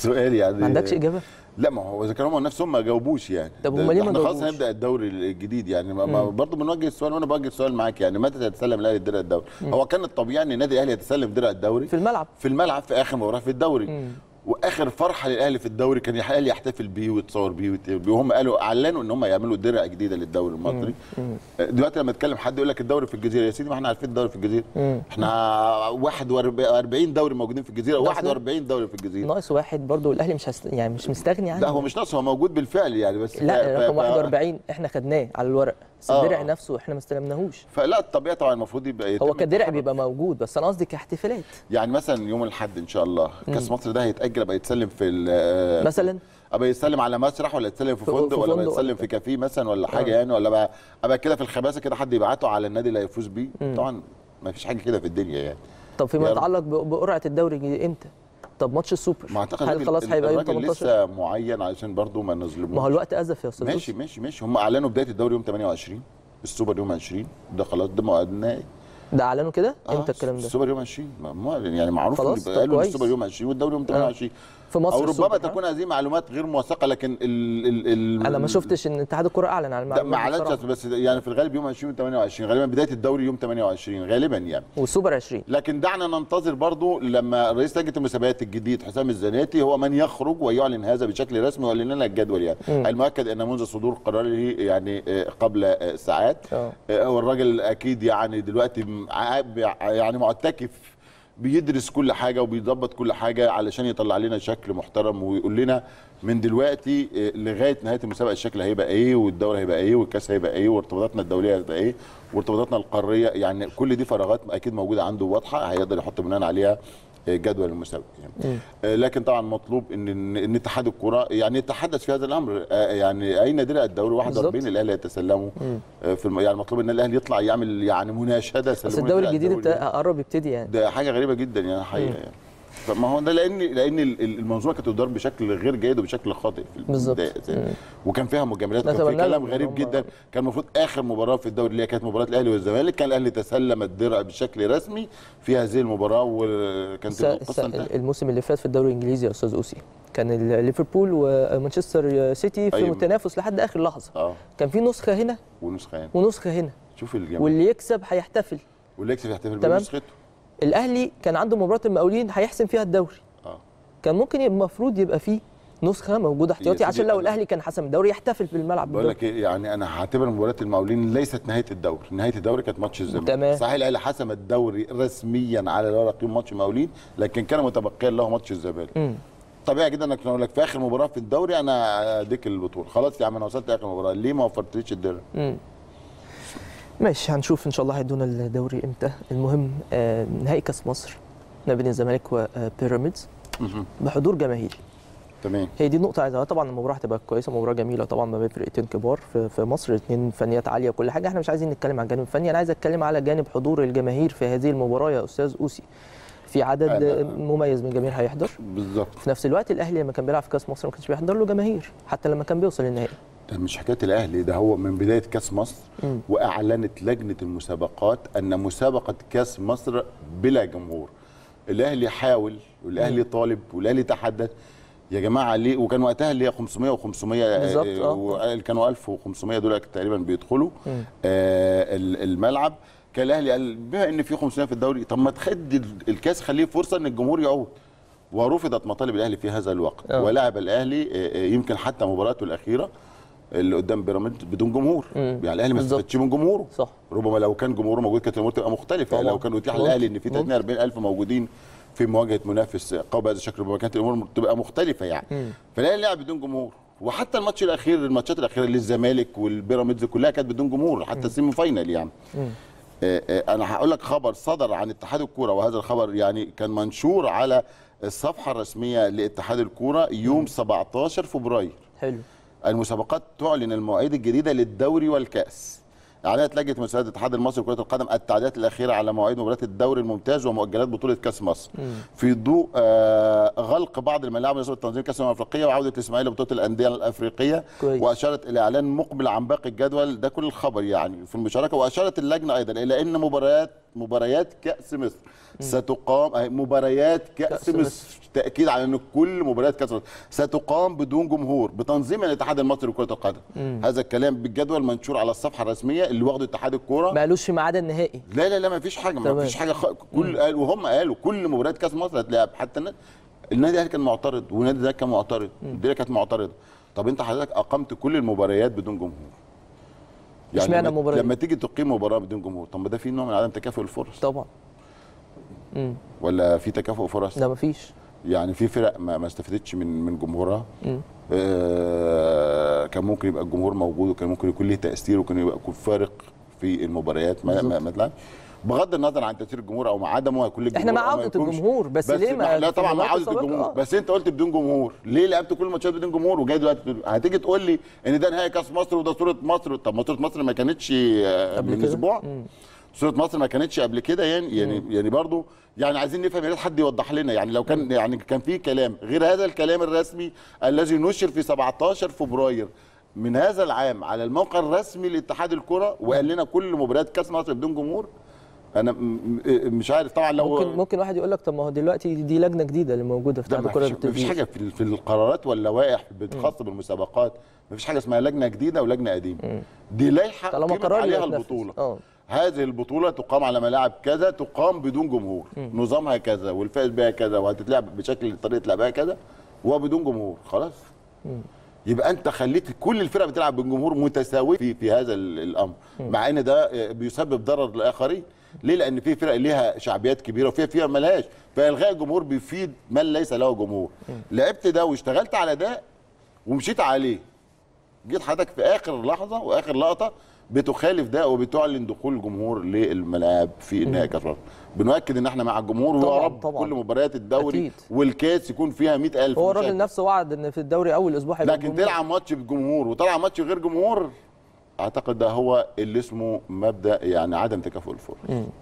السؤال يعني ما عندكش اجابه لا ما هو اذا كانوا هم نفسهم ما جاوبوش يعني طب ده- هم ليه ده ما احنا خلاص جاوبوش؟ هنبدا الدوري الجديد يعني ما ما برضه بنوجه السؤال وانا بوجه السؤال معاك يعني متى تتسلم الاهلي درع الدوري؟ هو كان الطبيعي ان النادي الاهلي يتسلم درع الدوري في الملعب في الملعب في اخر مباراه في الدوري واخر فرحه للاهلي في الدوري كان الاهلي يحتفل بيه ويتصور بيه ويت- بيه. وهم قالوا اعلنوا ان هم يعملوا درع جديده للدوري المصري دلوقتي لما اتكلم حد يقول لك الدوري في الجزيره يا سيدي ما احنا عارفين الدوري في الجزيره احنا 41 دوري موجودين في الجزيره ده 41 دوري في الجزيره ناقص واحد برضو الاهلي مش هست... يعني مش مستغني عنه لا هو مش ناقص هو موجود بالفعل يعني بس ف- لا ف- رقم ف- 41 احنا خدناه على الورق بس آه. الدرع نفسه احنا ما استلمناهوش فلا الطبيعي طبعا المفروض يبقى يتم هو كدرع التحرك. بيبقى موجود بس انا قصدي كاحتفالات يعني مثلا يوم الاحد ان شاء الله كاس مصر ده هيتاجل ابقى يتسلم في ال- مثلا ابقى يتسلم على مسرح ولا يتسلم في في- فندق في ولا فندق يتسلم ولا في كافيه مثلا ولا حاجه يعني ولا بقى ابقى كده في الخباثه كده حد يبعته على النادي اللي هيفوز بيه طبعا ما فيش حاجه كده في الدنيا يعني طب فيما يا رب. يتعلق ب- بقرعه الدوري الجديد امتى طب ماتش السوبر ما اعتقد هل الراجل- خلاص هيبقى يوم الراجل 18 لسه معين عشان برضه ما نظلموش ما هو الوقت ازف يا استاذ ماشي يوسف. ماشي ماشي هم اعلنوا بدايه الدوري يوم 28 السوبر يوم 20 ده خلاص ده موعد نهائي ده اعلنوا كده آه، امتى الكلام ده السوبر يوم 20 ما- ما يعني معروف خلاص، إن طب قالوا إن كويس. السوبر يوم 20 والدوري يوم 28 في مصر او ربما السوبر، ها؟ تكون هذه معلومات غير موثقه لكن ال ال ال انا ما شفتش ان اتحاد الكره اعلن عن لا ما المعلومات دي اعلنش بصراحة. بس يعني في الغالب يوم 20 و 28 غالبا بدايه الدوري يوم 28 غالبا يعني والسوبر 20 لكن دعنا ننتظر برضو لما رئيس لجنه المسابقات الجديد حسام الزناتي هو من يخرج ويعلن هذا بشكل رسمي ويعلن لنا الجدول يعني المؤكد ان منذ صدور قراره يعني آه، قبل آه، ساعات آه. آه، هو الراجل اكيد يعني دلوقتي م- ع- يعني معتكف بيدرس كل حاجه وبيظبط كل حاجه علشان يطلع لنا شكل محترم ويقول لنا من دلوقتي آه، لغايه نهايه المسابقه الشكل هيبقى ايه والدوري هيبقى ايه والكاس هيبقى ايه وارتباطاتنا الدوليه هتبقى ايه وارتباطاتنا القاريه يعني كل دي فراغات اكيد موجوده عنده واضحه هيقدر يحط بناء عليها آه، جدول المسابقه يعني. آه، لكن طبعا مطلوب ان ان إن اتحاد الكره يعني يتحدث في هذا الامر آه، يعني اين درع الدوري 41 بالظبط. الاهلي يتسلمه آه، في الم... يعني مطلوب ان الاهلي يطلع يعمل يعني مناشده بس سلموني الدوري درع الجديد الدوري. ابتدى قرب يبتدي يعني ده حاجه غريبه جدا يعني حقيقه يعني فما هو ده لان لان ال- ال- المنظومه كانت بتدار بشكل غير جيد وبشكل خاطئ في بالظبط. البداية أساساً. وكان فيها مجاملات كان في نتمنى كلام لهم إن غريب هم- جدا كان المفروض اخر مباراه في الدوري اللي هي كانت مباراه الاهلي والزمالك كان الاهلي تسلم الدرع بشكل رسمي في هذه المباراه وكانت الس- القصه الس- انتهت الموسم اللي فات في الدوري الانجليزي يا استاذ اوسي كان ال- ليفربول ومانشستر سيتي في أيوة. متنافس لحد اخر لحظه اه كان في نسخه هنا ونسخه يعني ونسخه هنا شوف الجمال واللي يكسب هيحتفل واللي يكسب يحتفل تمام. بنسخته الاهلي كان عنده مباراه المقاولين هيحسم فيها الدوري اه كان ممكن يبقى المفروض يبقى فيه نسخه موجوده احتياطي سيدي عشان لو أنا- الاهلي كان حسم الدوري يحتفل في الملعب بقول بالدوري. لك إيه، يعني انا هعتبر مباراه المقاولين ليست نهايه الدوري، نهايه الدوري كانت ماتش الزمالك تمام. صحيح الاهلي حسم الدوري رسميا على الورق يوم ماتش المقاولين لكن كان متبقيا له ماتش الزمالك مم. طبيعي جدا انك اقول لك في اخر مباراه في الدوري انا اديك البطوله خلاص يا عم انا وصلت اخر مباراه ليه ما وفرتليش الدرع ماشي هنشوف ان شاء الله هيدونا الدوري امتى المهم آه نهائي كاس مصر ما بين الزمالك وبيراميدز بحضور جماهيري تمام هي دي النقطة عايزة طبعا المباراة هتبقى كويسة مباراة جميلة طبعا ما بين فرقتين كبار في, في مصر اثنين فنيات عالية وكل حاجة احنا مش عايزين نتكلم عن الجانب الفني انا عايز اتكلم على جانب حضور الجماهير في هذه المباراة يا استاذ اوسي في عدد أنا- مميز من الجماهير هيحضر بالظبط في نفس الوقت الاهلي لما كان بيلعب في كاس مصر ما كانش بيحضر له جماهير حتى لما كان بيوصل للنهائي ده مش حكايه الاهلي ده هو من بدايه كاس مصر مم. واعلنت لجنه المسابقات ان مسابقه كاس مصر بلا جمهور الاهلي حاول والاهلي طالب والاهلي تحدث يا جماعه ليه وكان وقتها اللي هي 500 و500 بالظبط، آه. كانوا 1500 دول تقريبا بيدخلوا مم. آه ال- الملعب كان الاهلي قال بما ان في 500 في الدوري طب ما تخد ال- الكاس خليه فرصه ان الجمهور يعود ورفضت مطالب الاهلي في هذا الوقت آه. ولعب الاهلي آه، آه، يمكن حتى مباراته الاخيره اللي قدام بيراميدز بدون جمهور مم. يعني الاهلي ما بالظبط. استفادش من جمهوره صح ربما لو كان جمهوره موجود كانت الامور تبقى مختلفه طبعاً. لو كان اتيح ممكن. للاهلي ان في ممكن. 40000 موجودين في مواجهه منافس قوي بهذا الشكل ربما كانت الامور تبقى مختلفه يعني مم. فالاهلي لعب بدون جمهور وحتى الماتش الاخير الماتشات الاخيره للزمالك والبيراميدز كلها كانت بدون جمهور حتى السيمي فاينل يعني مم. آه، آه، انا هقول لك خبر صدر عن اتحاد الكوره وهذا الخبر يعني كان منشور على الصفحه الرسميه لاتحاد الكوره يوم 17 فبراير حلو المسابقات تعلن المواعيد الجديده للدوري والكاس اعلنت لجنه مساعده الاتحاد المصري لكره القدم التعديلات الاخيره على مواعيد مباريات الدوري الممتاز ومؤجلات بطوله كاس مصر في ضوء آه، غلق بعض الملاعب لنسبه تنظيم كاس الامم الافريقيه وعوده الاسماعيلي لبطوله الانديه الافريقيه كويس. واشارت الى اعلان مقبل عن باقي الجدول ده كل الخبر يعني في المشاركه واشارت اللجنه ايضا الى ان مباريات مباريات كاس مصر ستقام أهي مباريات كاس, كأس كأس مصر. مصر تاكيد على ان كل مباريات كاس مصر ستقام بدون جمهور بتنظيم الاتحاد المصري لكره القدم هذا الكلام بالجدول منشور على الصفحه الرسميه اللي واخده اتحاد الكوره ما قالوش في ميعاد النهائي لا لا لا ما فيش حاجه ما تمام. فيش حاجه خ... كل قال وهم قالوا كل مباريات كاس مصر هتلعب حتى النادي النادي الاهلي كان معترض والنادي ده كان معترض الدنيا كانت معترضه طب انت حضرتك اقمت كل المباريات بدون جمهور اشمعنى لما, مباريات؟ لما تيجي تقيم مباراه بدون جمهور طب ما ده في نوع من عدم تكافؤ الفرص طبعا ولا في تكافؤ فرص لا مفيش يعني في فرق ما, ما استفادتش من من جمهورها مم. آه كان ممكن يبقى الجمهور موجود وكان ممكن يكون ليه تاثير وكان يبقى يكون فارق في المباريات ما ما, ما تلعبش بغض النظر عن تاثير الجمهور او مع عدمه هيكون ليه احنا الجمهور مع أو ما عودة يكونش. الجمهور، بس ليه ما- لا في طبعا مع المباريات عوده السابقة، الجمهور آه. بس انت قلت بدون جمهور ليه لعبت كل الماتشات بدون جمهور وجاي دلوقتي بتقول- هتيجي تقول لي ان ده نهائي كاس مصر وده صوره مصر طب ما صوره مصر ما كانتش آه، قبل من كده؟ اسبوع صوره مصر ما كانتش قبل كده يعني يعني يعني برضو يعني عايزين نفهم يا ريت حد يوضح لنا يعني لو كان يعني كان في كلام غير هذا الكلام الرسمي الذي نشر في 17 فبراير من هذا العام على الموقع الرسمي لاتحاد الكره وقال لنا كل مباريات كاس مصر بدون جمهور انا م- م- مش عارف طبعا لو ممكن ممكن واحد يقول لك طب ما هو دلوقتي دي لجنه جديده اللي موجوده في ده اتحاد ما الكره فيش, ما فيش بالتدريب. حاجه في, ال- في القرارات واللوائح الخاصه بالمسابقات ما فيش حاجه اسمها لجنه جديده ولجنه قديمه دي لائحه طالما قيمت قرار عليها يتنفذ. البطوله اه هذه البطوله تقام على ملاعب كذا تقام بدون جمهور نظامها كذا والفائز بها كذا وهتتلعب بشكل طريقه لعبها كذا وبدون جمهور خلاص يبقى انت خليت كل الفرق بتلعب بالجمهور متساوي في في هذا ال- الامر مع ان ده آه، بيسبب ضرر للاخرين ليه لان في فرق ليها شعبيات كبيره وفي فرق ملهاش فالغاء الجمهور بيفيد من ليس له جمهور لعبت ده واشتغلت على ده ومشيت عليه جيت حضرتك في اخر لحظه واخر لقطه بتخالف ده وبتعلن دخول الجمهور للملاعب في النهائي كاس مصر بنؤكد ان احنا مع الجمهور طبعاً، ويا رب طبعاً. كل مباريات الدوري أكيد. والكاس يكون فيها 100000 هو الراجل مشاهد. نفسه وعد ان في الدوري اول اسبوع هيبقى لكن الجمهور. تلعب ماتش بجمهور وتلعب ماتش غير جمهور اعتقد ده هو اللي اسمه مبدا يعني عدم تكافؤ الفرص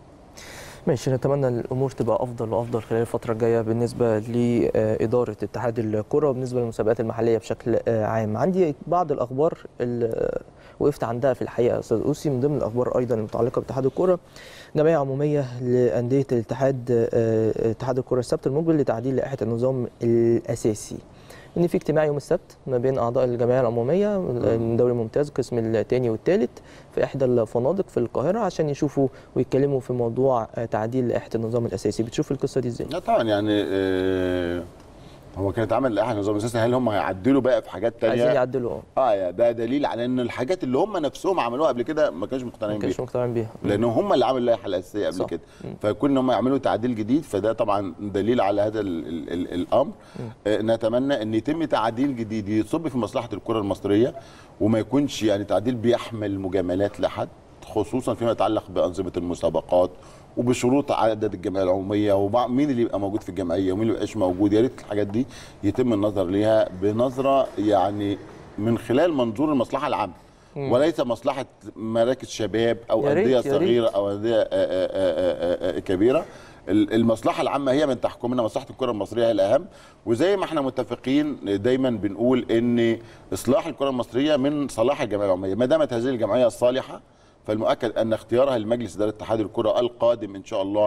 ماشي نتمنى الامور تبقى افضل وافضل خلال الفتره الجايه بالنسبه لاداره اتحاد الكره وبالنسبه للمسابقات المحليه بشكل آه، عام عندي بعض الاخبار اللي وقفت عندها في الحقيقه يا استاذ اوسي من ضمن الاخبار ايضا المتعلقه باتحاد الكره جمعيه عموميه لانديه الاتحاد آه، اتحاد الكره السبت المقبل لتعديل لائحه النظام الاساسي ان في اجتماع يوم السبت ما بين اعضاء الجمعيه العموميه من الدوري الممتاز القسم الثاني والثالث في احدى الفنادق في القاهره عشان يشوفوا ويتكلموا في موضوع آه، تعديل لائحه النظام الاساسي بتشوف القصه دي ازاي لا طبعا يعني آه هو كانت عمل لائحه نظام اساسي هل هم هيعدلوا بقى في حاجات تانية عايزين يعدلوا اه اه يا ده دليل على ان الحاجات اللي هم نفسهم عملوها قبل كده ما كانوش مقتنعين ما بيها كانش مقتنعين بيها لان هم اللي عملوا اللائحه الاساسيه قبل صح. كده فكون ان هم يعملوا تعديل جديد فده طبعا دليل على هذا ال ال ال الامر آه نتمنى ان يتم تعديل جديد يصب في مصلحه الكره المصريه وما يكونش يعني تعديل بيحمل مجاملات لحد خصوصا فيما يتعلق بانظمه المسابقات وبشروط عدد الجمعيه العموميه ومين اللي يبقى موجود في الجمعيه ومين اللي ما يبقاش موجود يا ريت الحاجات دي يتم النظر ليها بنظره يعني من خلال منظور المصلحه العامه وليس مصلحه مراكز شباب او يا ريت، انديه يا ريت. صغيره او انديه آه، آه، آه، آه، آه، كبيره ال- المصلحه العامه هي من تحكمنا مصلحه الكره المصريه هي الاهم وزي ما احنا متفقين دايما بنقول ان اصلاح الكره المصريه من صلاح الجمعيه العموميه ما دامت هذه الجمعيه الصالحه فالمؤكد ان اختيارها لمجلس اداره اتحاد الكره القادم ان شاء الله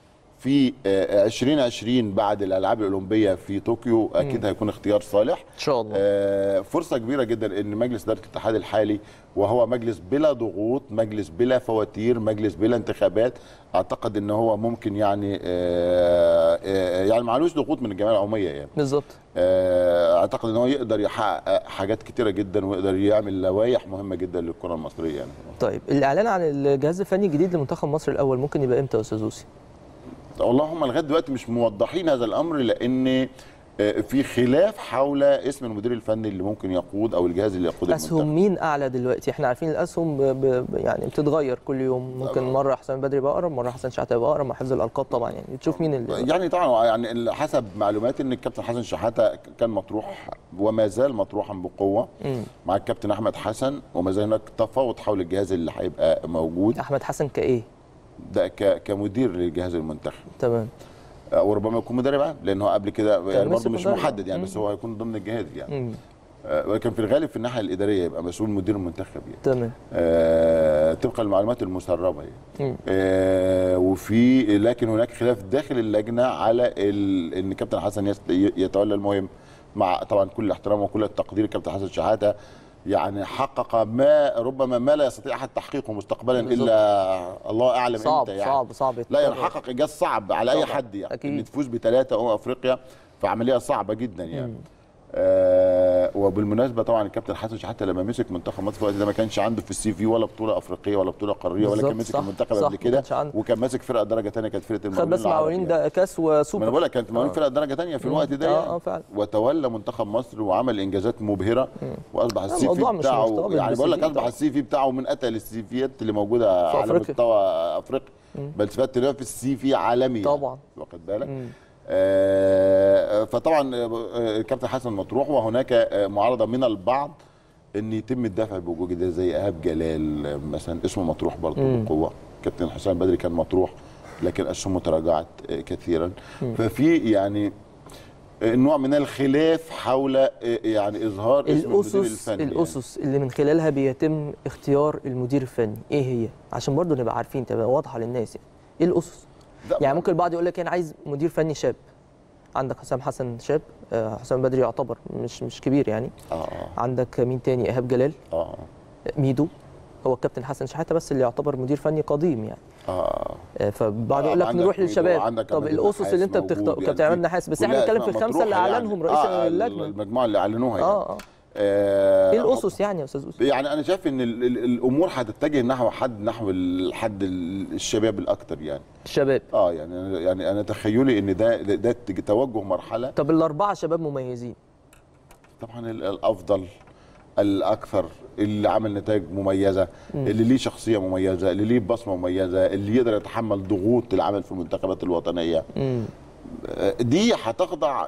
في آه، 2020 بعد الالعاب الاولمبيه في طوكيو اكيد هيكون اختيار صالح ان شاء الله آه، فرصه كبيره جدا ان مجلس اداره الاتحاد الحالي وهو مجلس بلا ضغوط مجلس بلا فواتير مجلس بلا انتخابات اعتقد ان هو ممكن يعني آه، آه، يعني معلوش ضغوط من الجمعيه العموميه يعني بالظبط آه، اعتقد ان هو يقدر يحقق حاجات كتيره جدا ويقدر يعمل لوائح مهمه جدا للكره المصريه يعني طيب الاعلان عن الجهاز الفني الجديد لمنتخب مصر الاول ممكن يبقى امتى يا استاذ اوسي والله هم لغايه دلوقتي مش موضحين هذا الامر لان آه، في خلاف حول اسم المدير الفني اللي ممكن يقود او الجهاز اللي يقود المنتخب اسهم مين اعلى دلوقتي احنا عارفين الاسهم ب... ب... يعني بتتغير كل يوم ممكن مره حسام بدري يبقى اقرب مره حسن شحاته يبقى اقرب مع حفظ الالقاب طبعا يعني تشوف مين اللي يعني طبعا يعني حسب معلوماتي ان الكابتن حسن شحاته كان مطروح وما زال مطروحا بقوه مم. مع الكابتن احمد حسن وما زال هناك تفاوض حول الجهاز اللي هيبقى موجود احمد حسن كايه ده ك- كمدير للجهاز المنتخب تمام وربما يكون مدرب عام لان هو قبل كده يعني مسك برضه مش مدرب. محدد يعني مم. بس هو هيكون ضمن الجهاز يعني مم. آه، ولكن في الغالب في الناحيه الاداريه يبقى مسؤول مدير المنتخب يعني تمام آه، آه، طبقا للمعلومات المسربه يعني. مم. آه، وفي لكن هناك خلاف داخل اللجنه على ال... ان كابتن حسن يست... يتولى المهم مع طبعا كل احترام وكل التقدير كابتن حسن شحاته يعني حقق ما ربما ما لا يستطيع احد تحقيقه مستقبلا بالظبط. الا الله اعلم صعب امتى يعني صعب صعب لا يعني يتكرر. حقق انجاز صعب على اي طبعاً. حد يعني أكيد. ان تفوز بثلاثه امم افريقيا فعمليه صعبه جدا يعني آه وبالمناسبه طبعا الكابتن حسن شحاته لما مسك منتخب مصر في الوقت ده ما كانش عنده في السي في ولا بطوله افريقيه ولا بطوله قاريه ولا بالظبط، كان مسك صح، المنتخب صح، قبل ما كده كانش عنده. وكان ماسك فرقه درجه ثانيه كانت فرقه خد المقاولين بس العرب معاونين يعني. ده كاس ما انا وسوبر بقول لك كانت مقاولين فرقه درجه ثانيه في الوقت ده آه، يعني آه، فعلا. وتولى منتخب مصر وعمل انجازات مبهره واصبح السي في الموضوع مش بتاعه مرتبط يعني بقول لك بالسي في اصبح طبعاً. السي في بتاعه من اتقل السي فيات اللي موجوده في على أفريقيا. مستوى افريقيا بل صفات تنافس سي في عالمي يعني. طبعاً. واخد بالك مم. آه، فطبعا آه، الكابتن حسن مطروح وهناك آه، معارضه من البعض ان يتم الدفع بوجود ده زي ايهاب جلال آه، مثلا اسمه مطروح برضه مم. بقوه كابتن حسام بدري كان مطروح لكن اسهمه تراجعت آه، كثيرا ففي يعني آه، نوع من الخلاف حول آه، يعني اظهار اسم المدير الاسس الفني يعني. الاسس اللي من خلالها بيتم اختيار المدير الفني ايه هي عشان برضو نبقى عارفين تبقى واضحه للناس يعني ايه الاسس لا، يعني ممكن البعض يقول لك انا عايز مدير فني شاب عندك حسام حسن شاب آه، حسام بدري يعتبر مش مش كبير يعني اه اه عندك مين تاني ايهاب جلال اه ميدو هو الكابتن حسن شحاته بس اللي يعتبر مدير فني قديم يعني اه آه، فبعض آه، يقول لك عندك نروح ميدو للشباب وعندك طب عماد الاسس النحاس اللي انت موجود، بتختار يعني كابتن عماد في- النحاس بس احنا كلها بنتكلم في أسماء الخمسه اللي مطروحة اعلنهم يعني. رئيس آه اللجنه المجموعه اللي اعلنوها يعني. اه اه آه ايه الاسس يعني يا استاذ اسامه يعني انا شايف ان ال- ال- الامور هتتجه نحو حد نحو الحد ال- الشباب الاكثر يعني الشباب اه يعني يعني انا تخيلي ان ده ده ده توجه مرحله طب الاربعه شباب مميزين طبعا ال- الافضل الاكثر اللي عمل نتائج مميزه اللي ليه شخصيه مميزه اللي ليه بصمه مميزه اللي يقدر يتحمل ضغوط العمل في المنتخبات الوطنيه امم آه، دي هتخضع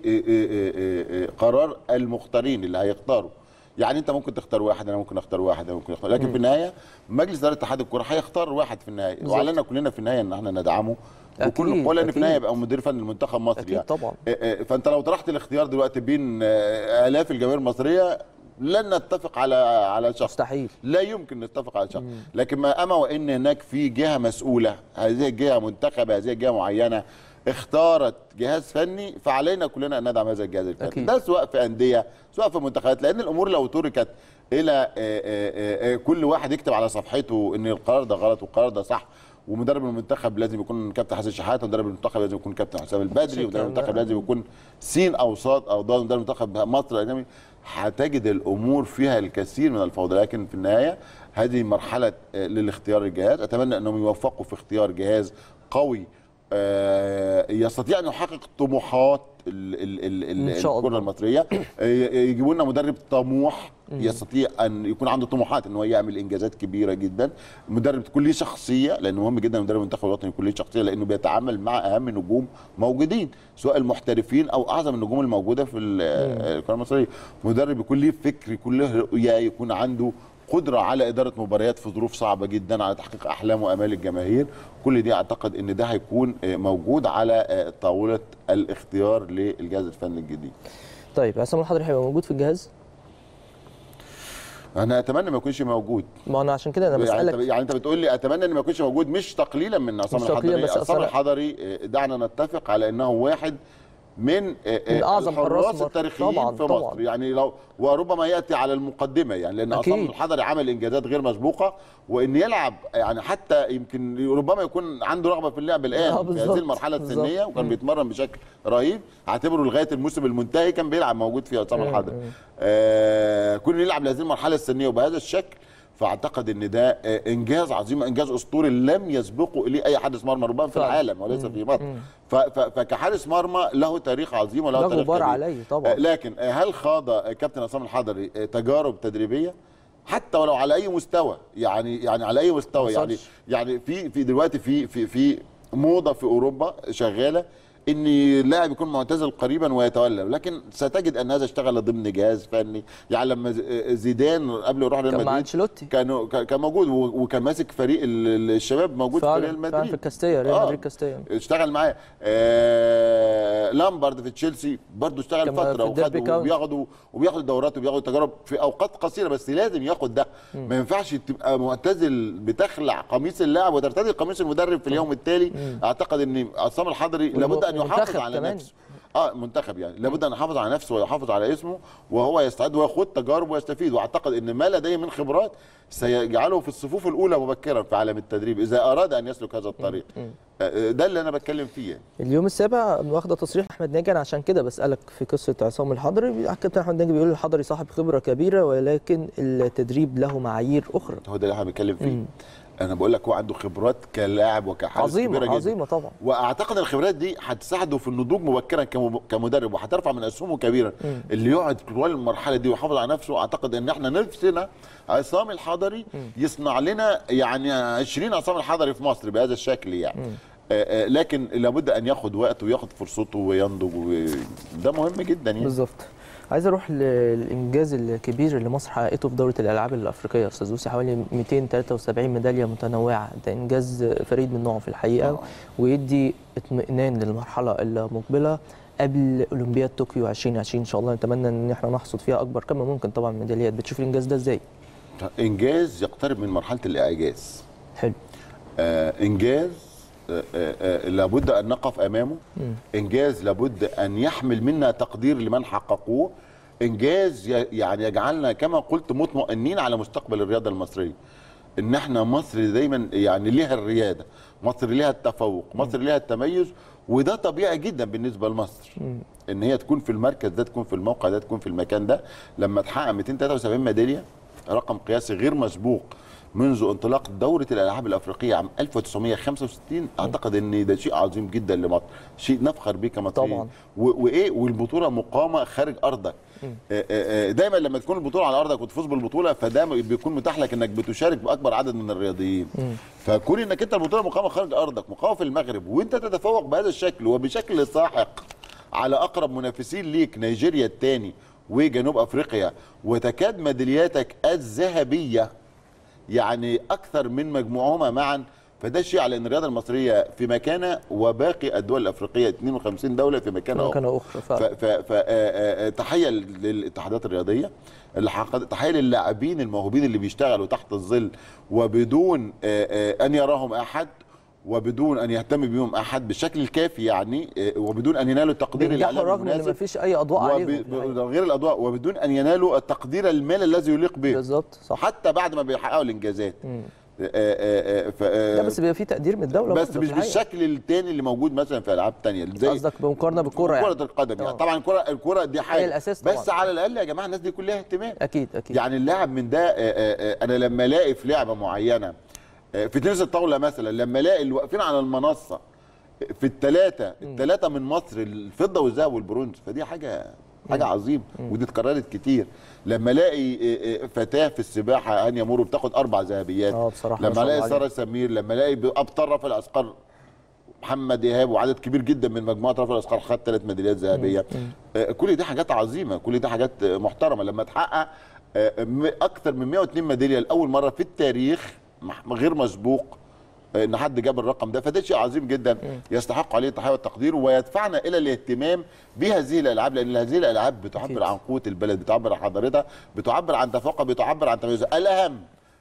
لقرار المختارين اللي هيختاروا يعني انت ممكن تختار واحد انا ممكن اختار واحد انا ممكن اختار لكن في النهايه مجلس اداره اتحاد الكوره هيختار واحد في النهايه بالظبط. وعلينا كلنا في النهايه ان احنا ندعمه بكل أكيد، قوه لان في النهايه أكيد. يبقى مدير فني المنتخب مصر اكيد يعني طبعا آه، آه، فانت لو طرحت الاختيار دلوقتي بين آه، الاف الجماهير المصريه لن نتفق على على شخص مستحيل لا يمكن نتفق على شخص لكن ما اما وان هناك في جهه مسؤوله هذه الجهه منتخبه هذه الجهه معينه اختارت جهاز فني فعلينا كلنا ان ندعم هذا الجهاز الفني أكيد. ده سواء في انديه سواء في منتخبات لان الامور لو تركت الى آه، آه، آه، كل واحد يكتب على صفحته ان القرار ده غلط والقرار ده صح ومدرب المنتخب لازم يكون كابتن حسن شحاته ومدرب المنتخب لازم يكون كابتن حسام البدري ومدرب المنتخب لازم يكون سين او صاد او ضاد مدرب المنتخب مصر الاجنبي هتجد الامور فيها الكثير من الفوضى لكن في النهايه هذه مرحله آه، للاختيار الجهاز اتمنى انهم يوفقوا في اختيار جهاز قوي آه، يستطيع ان يحقق طموحات ال- ال- ال- ال- إن شاء الكره الله. المصريه آه، يجيبوا لنا مدرب طموح يستطيع ان يكون عنده طموحات ان هو يعمل انجازات كبيره جدا مدرب تكون ليه شخصيه لانه مهم جدا مدرب المنتخب الوطني يكون ليه شخصيه لانه بيتعامل مع اهم نجوم موجودين سواء المحترفين او اعظم النجوم الموجوده في ال- الكره المصريه مدرب يكون ليه فكر يكون له رؤيه يكون عنده قدرة على إدارة مباريات في ظروف صعبة جدا على تحقيق أحلام وآمال الجماهير كل دي أعتقد أن ده هيكون آه، موجود على آه، طاولة الاختيار للجهاز الفني الجديد طيب عصام الحضري هيبقى موجود في الجهاز أنا أتمنى ما يكونش موجود ما انا عشان كده انا يعني انت بسالك يعني انت بتقول لي اتمنى ان ما يكونش موجود مش تقليلا من عصام مش تقليلاً، الحضري بس عصام أصل- الحضري آه، دعنا نتفق على انه واحد من آه، آه، من أعظم حراس الحراس مصر. التاريخيين طبعاً، في طبعاً. مصر يعني لو وربما ياتي على المقدمه يعني لان أكيد. عصام الحضري عمل انجازات غير مسبوقه وان يلعب يعني حتى يمكن ربما يكون عنده رغبه في اللعب آه، الان في بالظبط، هذه المرحله بالظبط. السنيه وكان بيتمرن بشكل رهيب اعتبره لغايه الموسم المنتهي كان بيلعب موجود فيه عصام الحضري آه كون يلعب لهذه المرحله السنيه وبهذا الشكل فاعتقد ان ده آه، انجاز عظيم انجاز اسطوري لم يسبقه اليه اي حارس مرمى ربما في فعلا. العالم وليس في مصر ف- ف- فكحارس مرمى له تاريخ عظيم وله لا تاريخ غبار كبير. عليه طبعاً. آه، لكن آه، هل خاض آه، كابتن عصام الحضري آه، تجارب تدريبيه حتى ولو على اي مستوى يعني يعني على اي مستوى ما يعني وصلش. يعني في في دلوقتي في في في موضه في اوروبا شغاله ان اللاعب يكون معتزل قريبا ويتولى لكن ستجد ان هذا اشتغل ضمن جهاز فني يعني لما ز- زيدان قبل يروح ريال كان مع مدريد انشيلوتي كان كان موجود و- وكان ماسك فريق ال- الشباب موجود في ريال فعلا مدريد فعلا في كاستيا ريال آه. مدريد كاستيا اشتغل معاه آه لامبارد في تشيلسي برضه اشتغل كان فتره في الديربي وخد كاونتي. وبياخدوا وبياخدوا دورات وبياخدوا تجارب في اوقات قصيره بس لازم ياخد ده ما ينفعش تبقى معتزل بتخلع قميص اللاعب وترتدي قميص المدرب في اليوم التالي اعتقد ان عصام الحضري لابد ان يحافظ والمنتخب على كمان. نفسه اه منتخب يعني لابد ان يحافظ على نفسه ويحافظ على اسمه وهو يستعد وياخد تجارب ويستفيد واعتقد ان ما لديه من خبرات سيجعله في الصفوف الاولى مبكرا في عالم التدريب اذا اراد ان يسلك هذا الطريق آه، ده اللي انا بتكلم فيه يعني. اليوم السابع واخده تصريح احمد ناجي أنا عشان كده بسالك في قصه عصام الحضري الكابتن احمد ناجي بيقول الحضري صاحب خبره كبيره ولكن التدريب له معايير اخرى هو ده اللي احنا بنتكلم فيه انا بقول لك هو عنده خبرات كلاعب وكحارس كبيره عظيمه جدا عظيمه طبعا واعتقد الخبرات دي هتساعده في النضوج مبكرا كم- كمدرب وهترفع من اسهمه كبيرا اللي يقعد طوال المرحله دي ويحافظ على نفسه اعتقد ان احنا نفسنا عصام الحضري يصنع لنا يعني 20 عصام الحضري في مصر بهذا الشكل يعني آه، آه، لكن لابد ان ياخد وقته وياخد فرصته وينضج و- ده مهم جدا يعني بالظبط عايز اروح للانجاز الكبير اللي مصر حققته في دوره الالعاب الافريقيه يا استاذ يوسف حوالي 273 ميداليه متنوعه ده انجاز فريد من نوعه في الحقيقه ويدي اطمئنان للمرحله المقبله قبل اولمبياد طوكيو 2020 ان شاء الله نتمنى ان احنا نحصد فيها اكبر كم ممكن طبعا من ميداليات بتشوف الانجاز ده ازاي انجاز يقترب من مرحله الاعجاز حلو آه انجاز آه آه آه لابد ان نقف امامه انجاز لابد ان يحمل منا تقدير لمن حققوه انجاز ي- يعني يجعلنا كما قلت مطمئنين على مستقبل الرياضه المصريه ان احنا مصر دايما يعني ليها الرياده مصر ليها التفوق مصر ليها التميز وده طبيعي جدا بالنسبه لمصر ان هي تكون في المركز ده تكون في الموقع ده تكون في المكان ده لما تحقق 273 ميداليه رقم قياسي غير مسبوق منذ انطلاق دورة الألعاب الأفريقية عام 1965 أعتقد أن ده شيء عظيم جدا لمصر شيء نفخر به كمصريين طبعاً. و- وإيه والبطولة مقامة خارج أرضك آه، آه، آه، دايما لما تكون البطولة على أرضك وتفوز بالبطولة فده بيكون متاح لك أنك بتشارك بأكبر عدد من الرياضيين فكون أنك أنت البطولة مقامة خارج أرضك مقامة في المغرب وأنت تتفوق بهذا الشكل وبشكل ساحق على أقرب منافسين ليك نيجيريا الثاني وجنوب أفريقيا وتكاد ميدالياتك الذهبية يعني اكثر من مجموعهما معا فده شيء على ان الرياضه المصريه في مكانه وباقي الدول الافريقيه 52 دوله في مكانه مكانة اخرى أخرى ف- فعلا. ف- ف- آه، آه، آه، تحيه للاتحادات الرياضيه اللي حقق- تحيه للاعبين الموهوبين اللي بيشتغلوا تحت الظل وبدون آه، آه، ان يراهم احد وبدون ان يهتم بهم احد بالشكل الكافي يعني آه، وبدون ان ينالوا التقدير بينجحوا الاعلامي رغم ان المناسب مفيش اي اضواء وب- عليهم في الحقيقة. غير الاضواء وبدون ان ينالوا التقدير المالي الذي يليق به بالظبط صح حتى بعد ما بيحققوا الانجازات آه، آه، آه، ف- آه، لا بس بيبقى في تقدير من الدوله بس برضه مش في الحقيقة. بالشكل التاني اللي موجود مثلا في العاب تانية زي قصدك بمقارنه بالكوره يعني كرة القدم يعني آه. طبعا الكرة الكرة دي حاجة الأساس بس طبعاً. على الأقل يا جماعة الناس دي كلها اهتمام اكيد اكيد يعني اللاعب من ده آه، آه، آه، أنا لما ألاقي في لعبة معينة آه، في تنس الطاولة مثلا لما ألاقي اللي واقفين على المنصة في الثلاثة الثلاثة من مصر الفضة والذهب والبرونز فدي حاجة حاجة عظيمة ودي اتكررت كتير لما الاقي آه، آه، فتاة في السباحة هانيا مورو بتاخد أربع ذهبيات اه بصراحه ما لما شاء الله الاقي عليها. ساره سمير لما الاقي ابطال رفع الاثقال محمد ايهاب وعدد كبير جدا من مجموعه رفع الاثقال خد ثلاث ميداليات ذهبيه آه، كل دي حاجات عظيمه كل دي حاجات آه، محترمه لما تحقق آه، م- اكثر من 102 ميداليه لاول مره في التاريخ مح- غير مسبوق آه، ان حد جاب الرقم ده فده شيء عظيم جدا يستحق عليه التحيه والتقدير ويدفعنا الى الاهتمام بهذه الالعاب لان هذه الالعاب بتعبر أكيد. عن قوه البلد بتعبر عن حضارتها بتعبر عن تفوقها بتعبر عن تميزها الاهم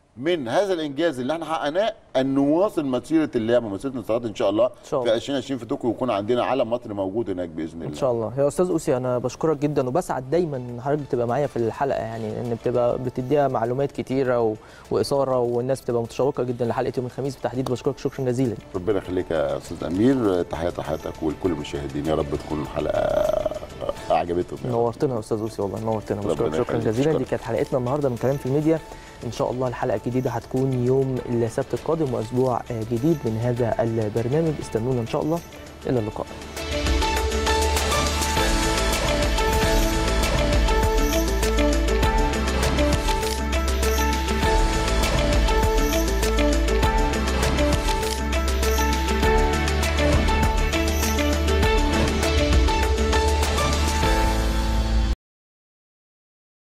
من هذا الانجاز اللي احنا حققناه ان نواصل مسيره اللعبه مسيره الانتصارات ان شاء الله شاء الله. في 2020 في طوكيو ويكون عندنا علم مصر موجود هناك باذن الله ان شاء الله يا استاذ اوسي انا بشكرك جدا وبسعد دايما ان حضرتك بتبقى معايا في الحلقه يعني لان بتبقى بتديها معلومات كتيره و... واثاره والناس بتبقى متشوقه جدا لحلقه يوم الخميس بالتحديد بشكرك شكرا جزيلا ربنا يخليك يا استاذ امير تحياتي لحضرتك ولكل المشاهدين يا رب تكون الحلقه اعجبتهم يا رب. نورتنا يا استاذ اوسي والله نورتنا ربنا بشكرك شكرا يخليك. جزيلا دي شكرا. كانت حلقتنا النهارده من كلام في الميديا ان شاء الله الحلقه الجديده هتكون يوم السبت القادم واسبوع آه، جديد من هذا البرنامج استنونا ان شاء الله الى اللقاء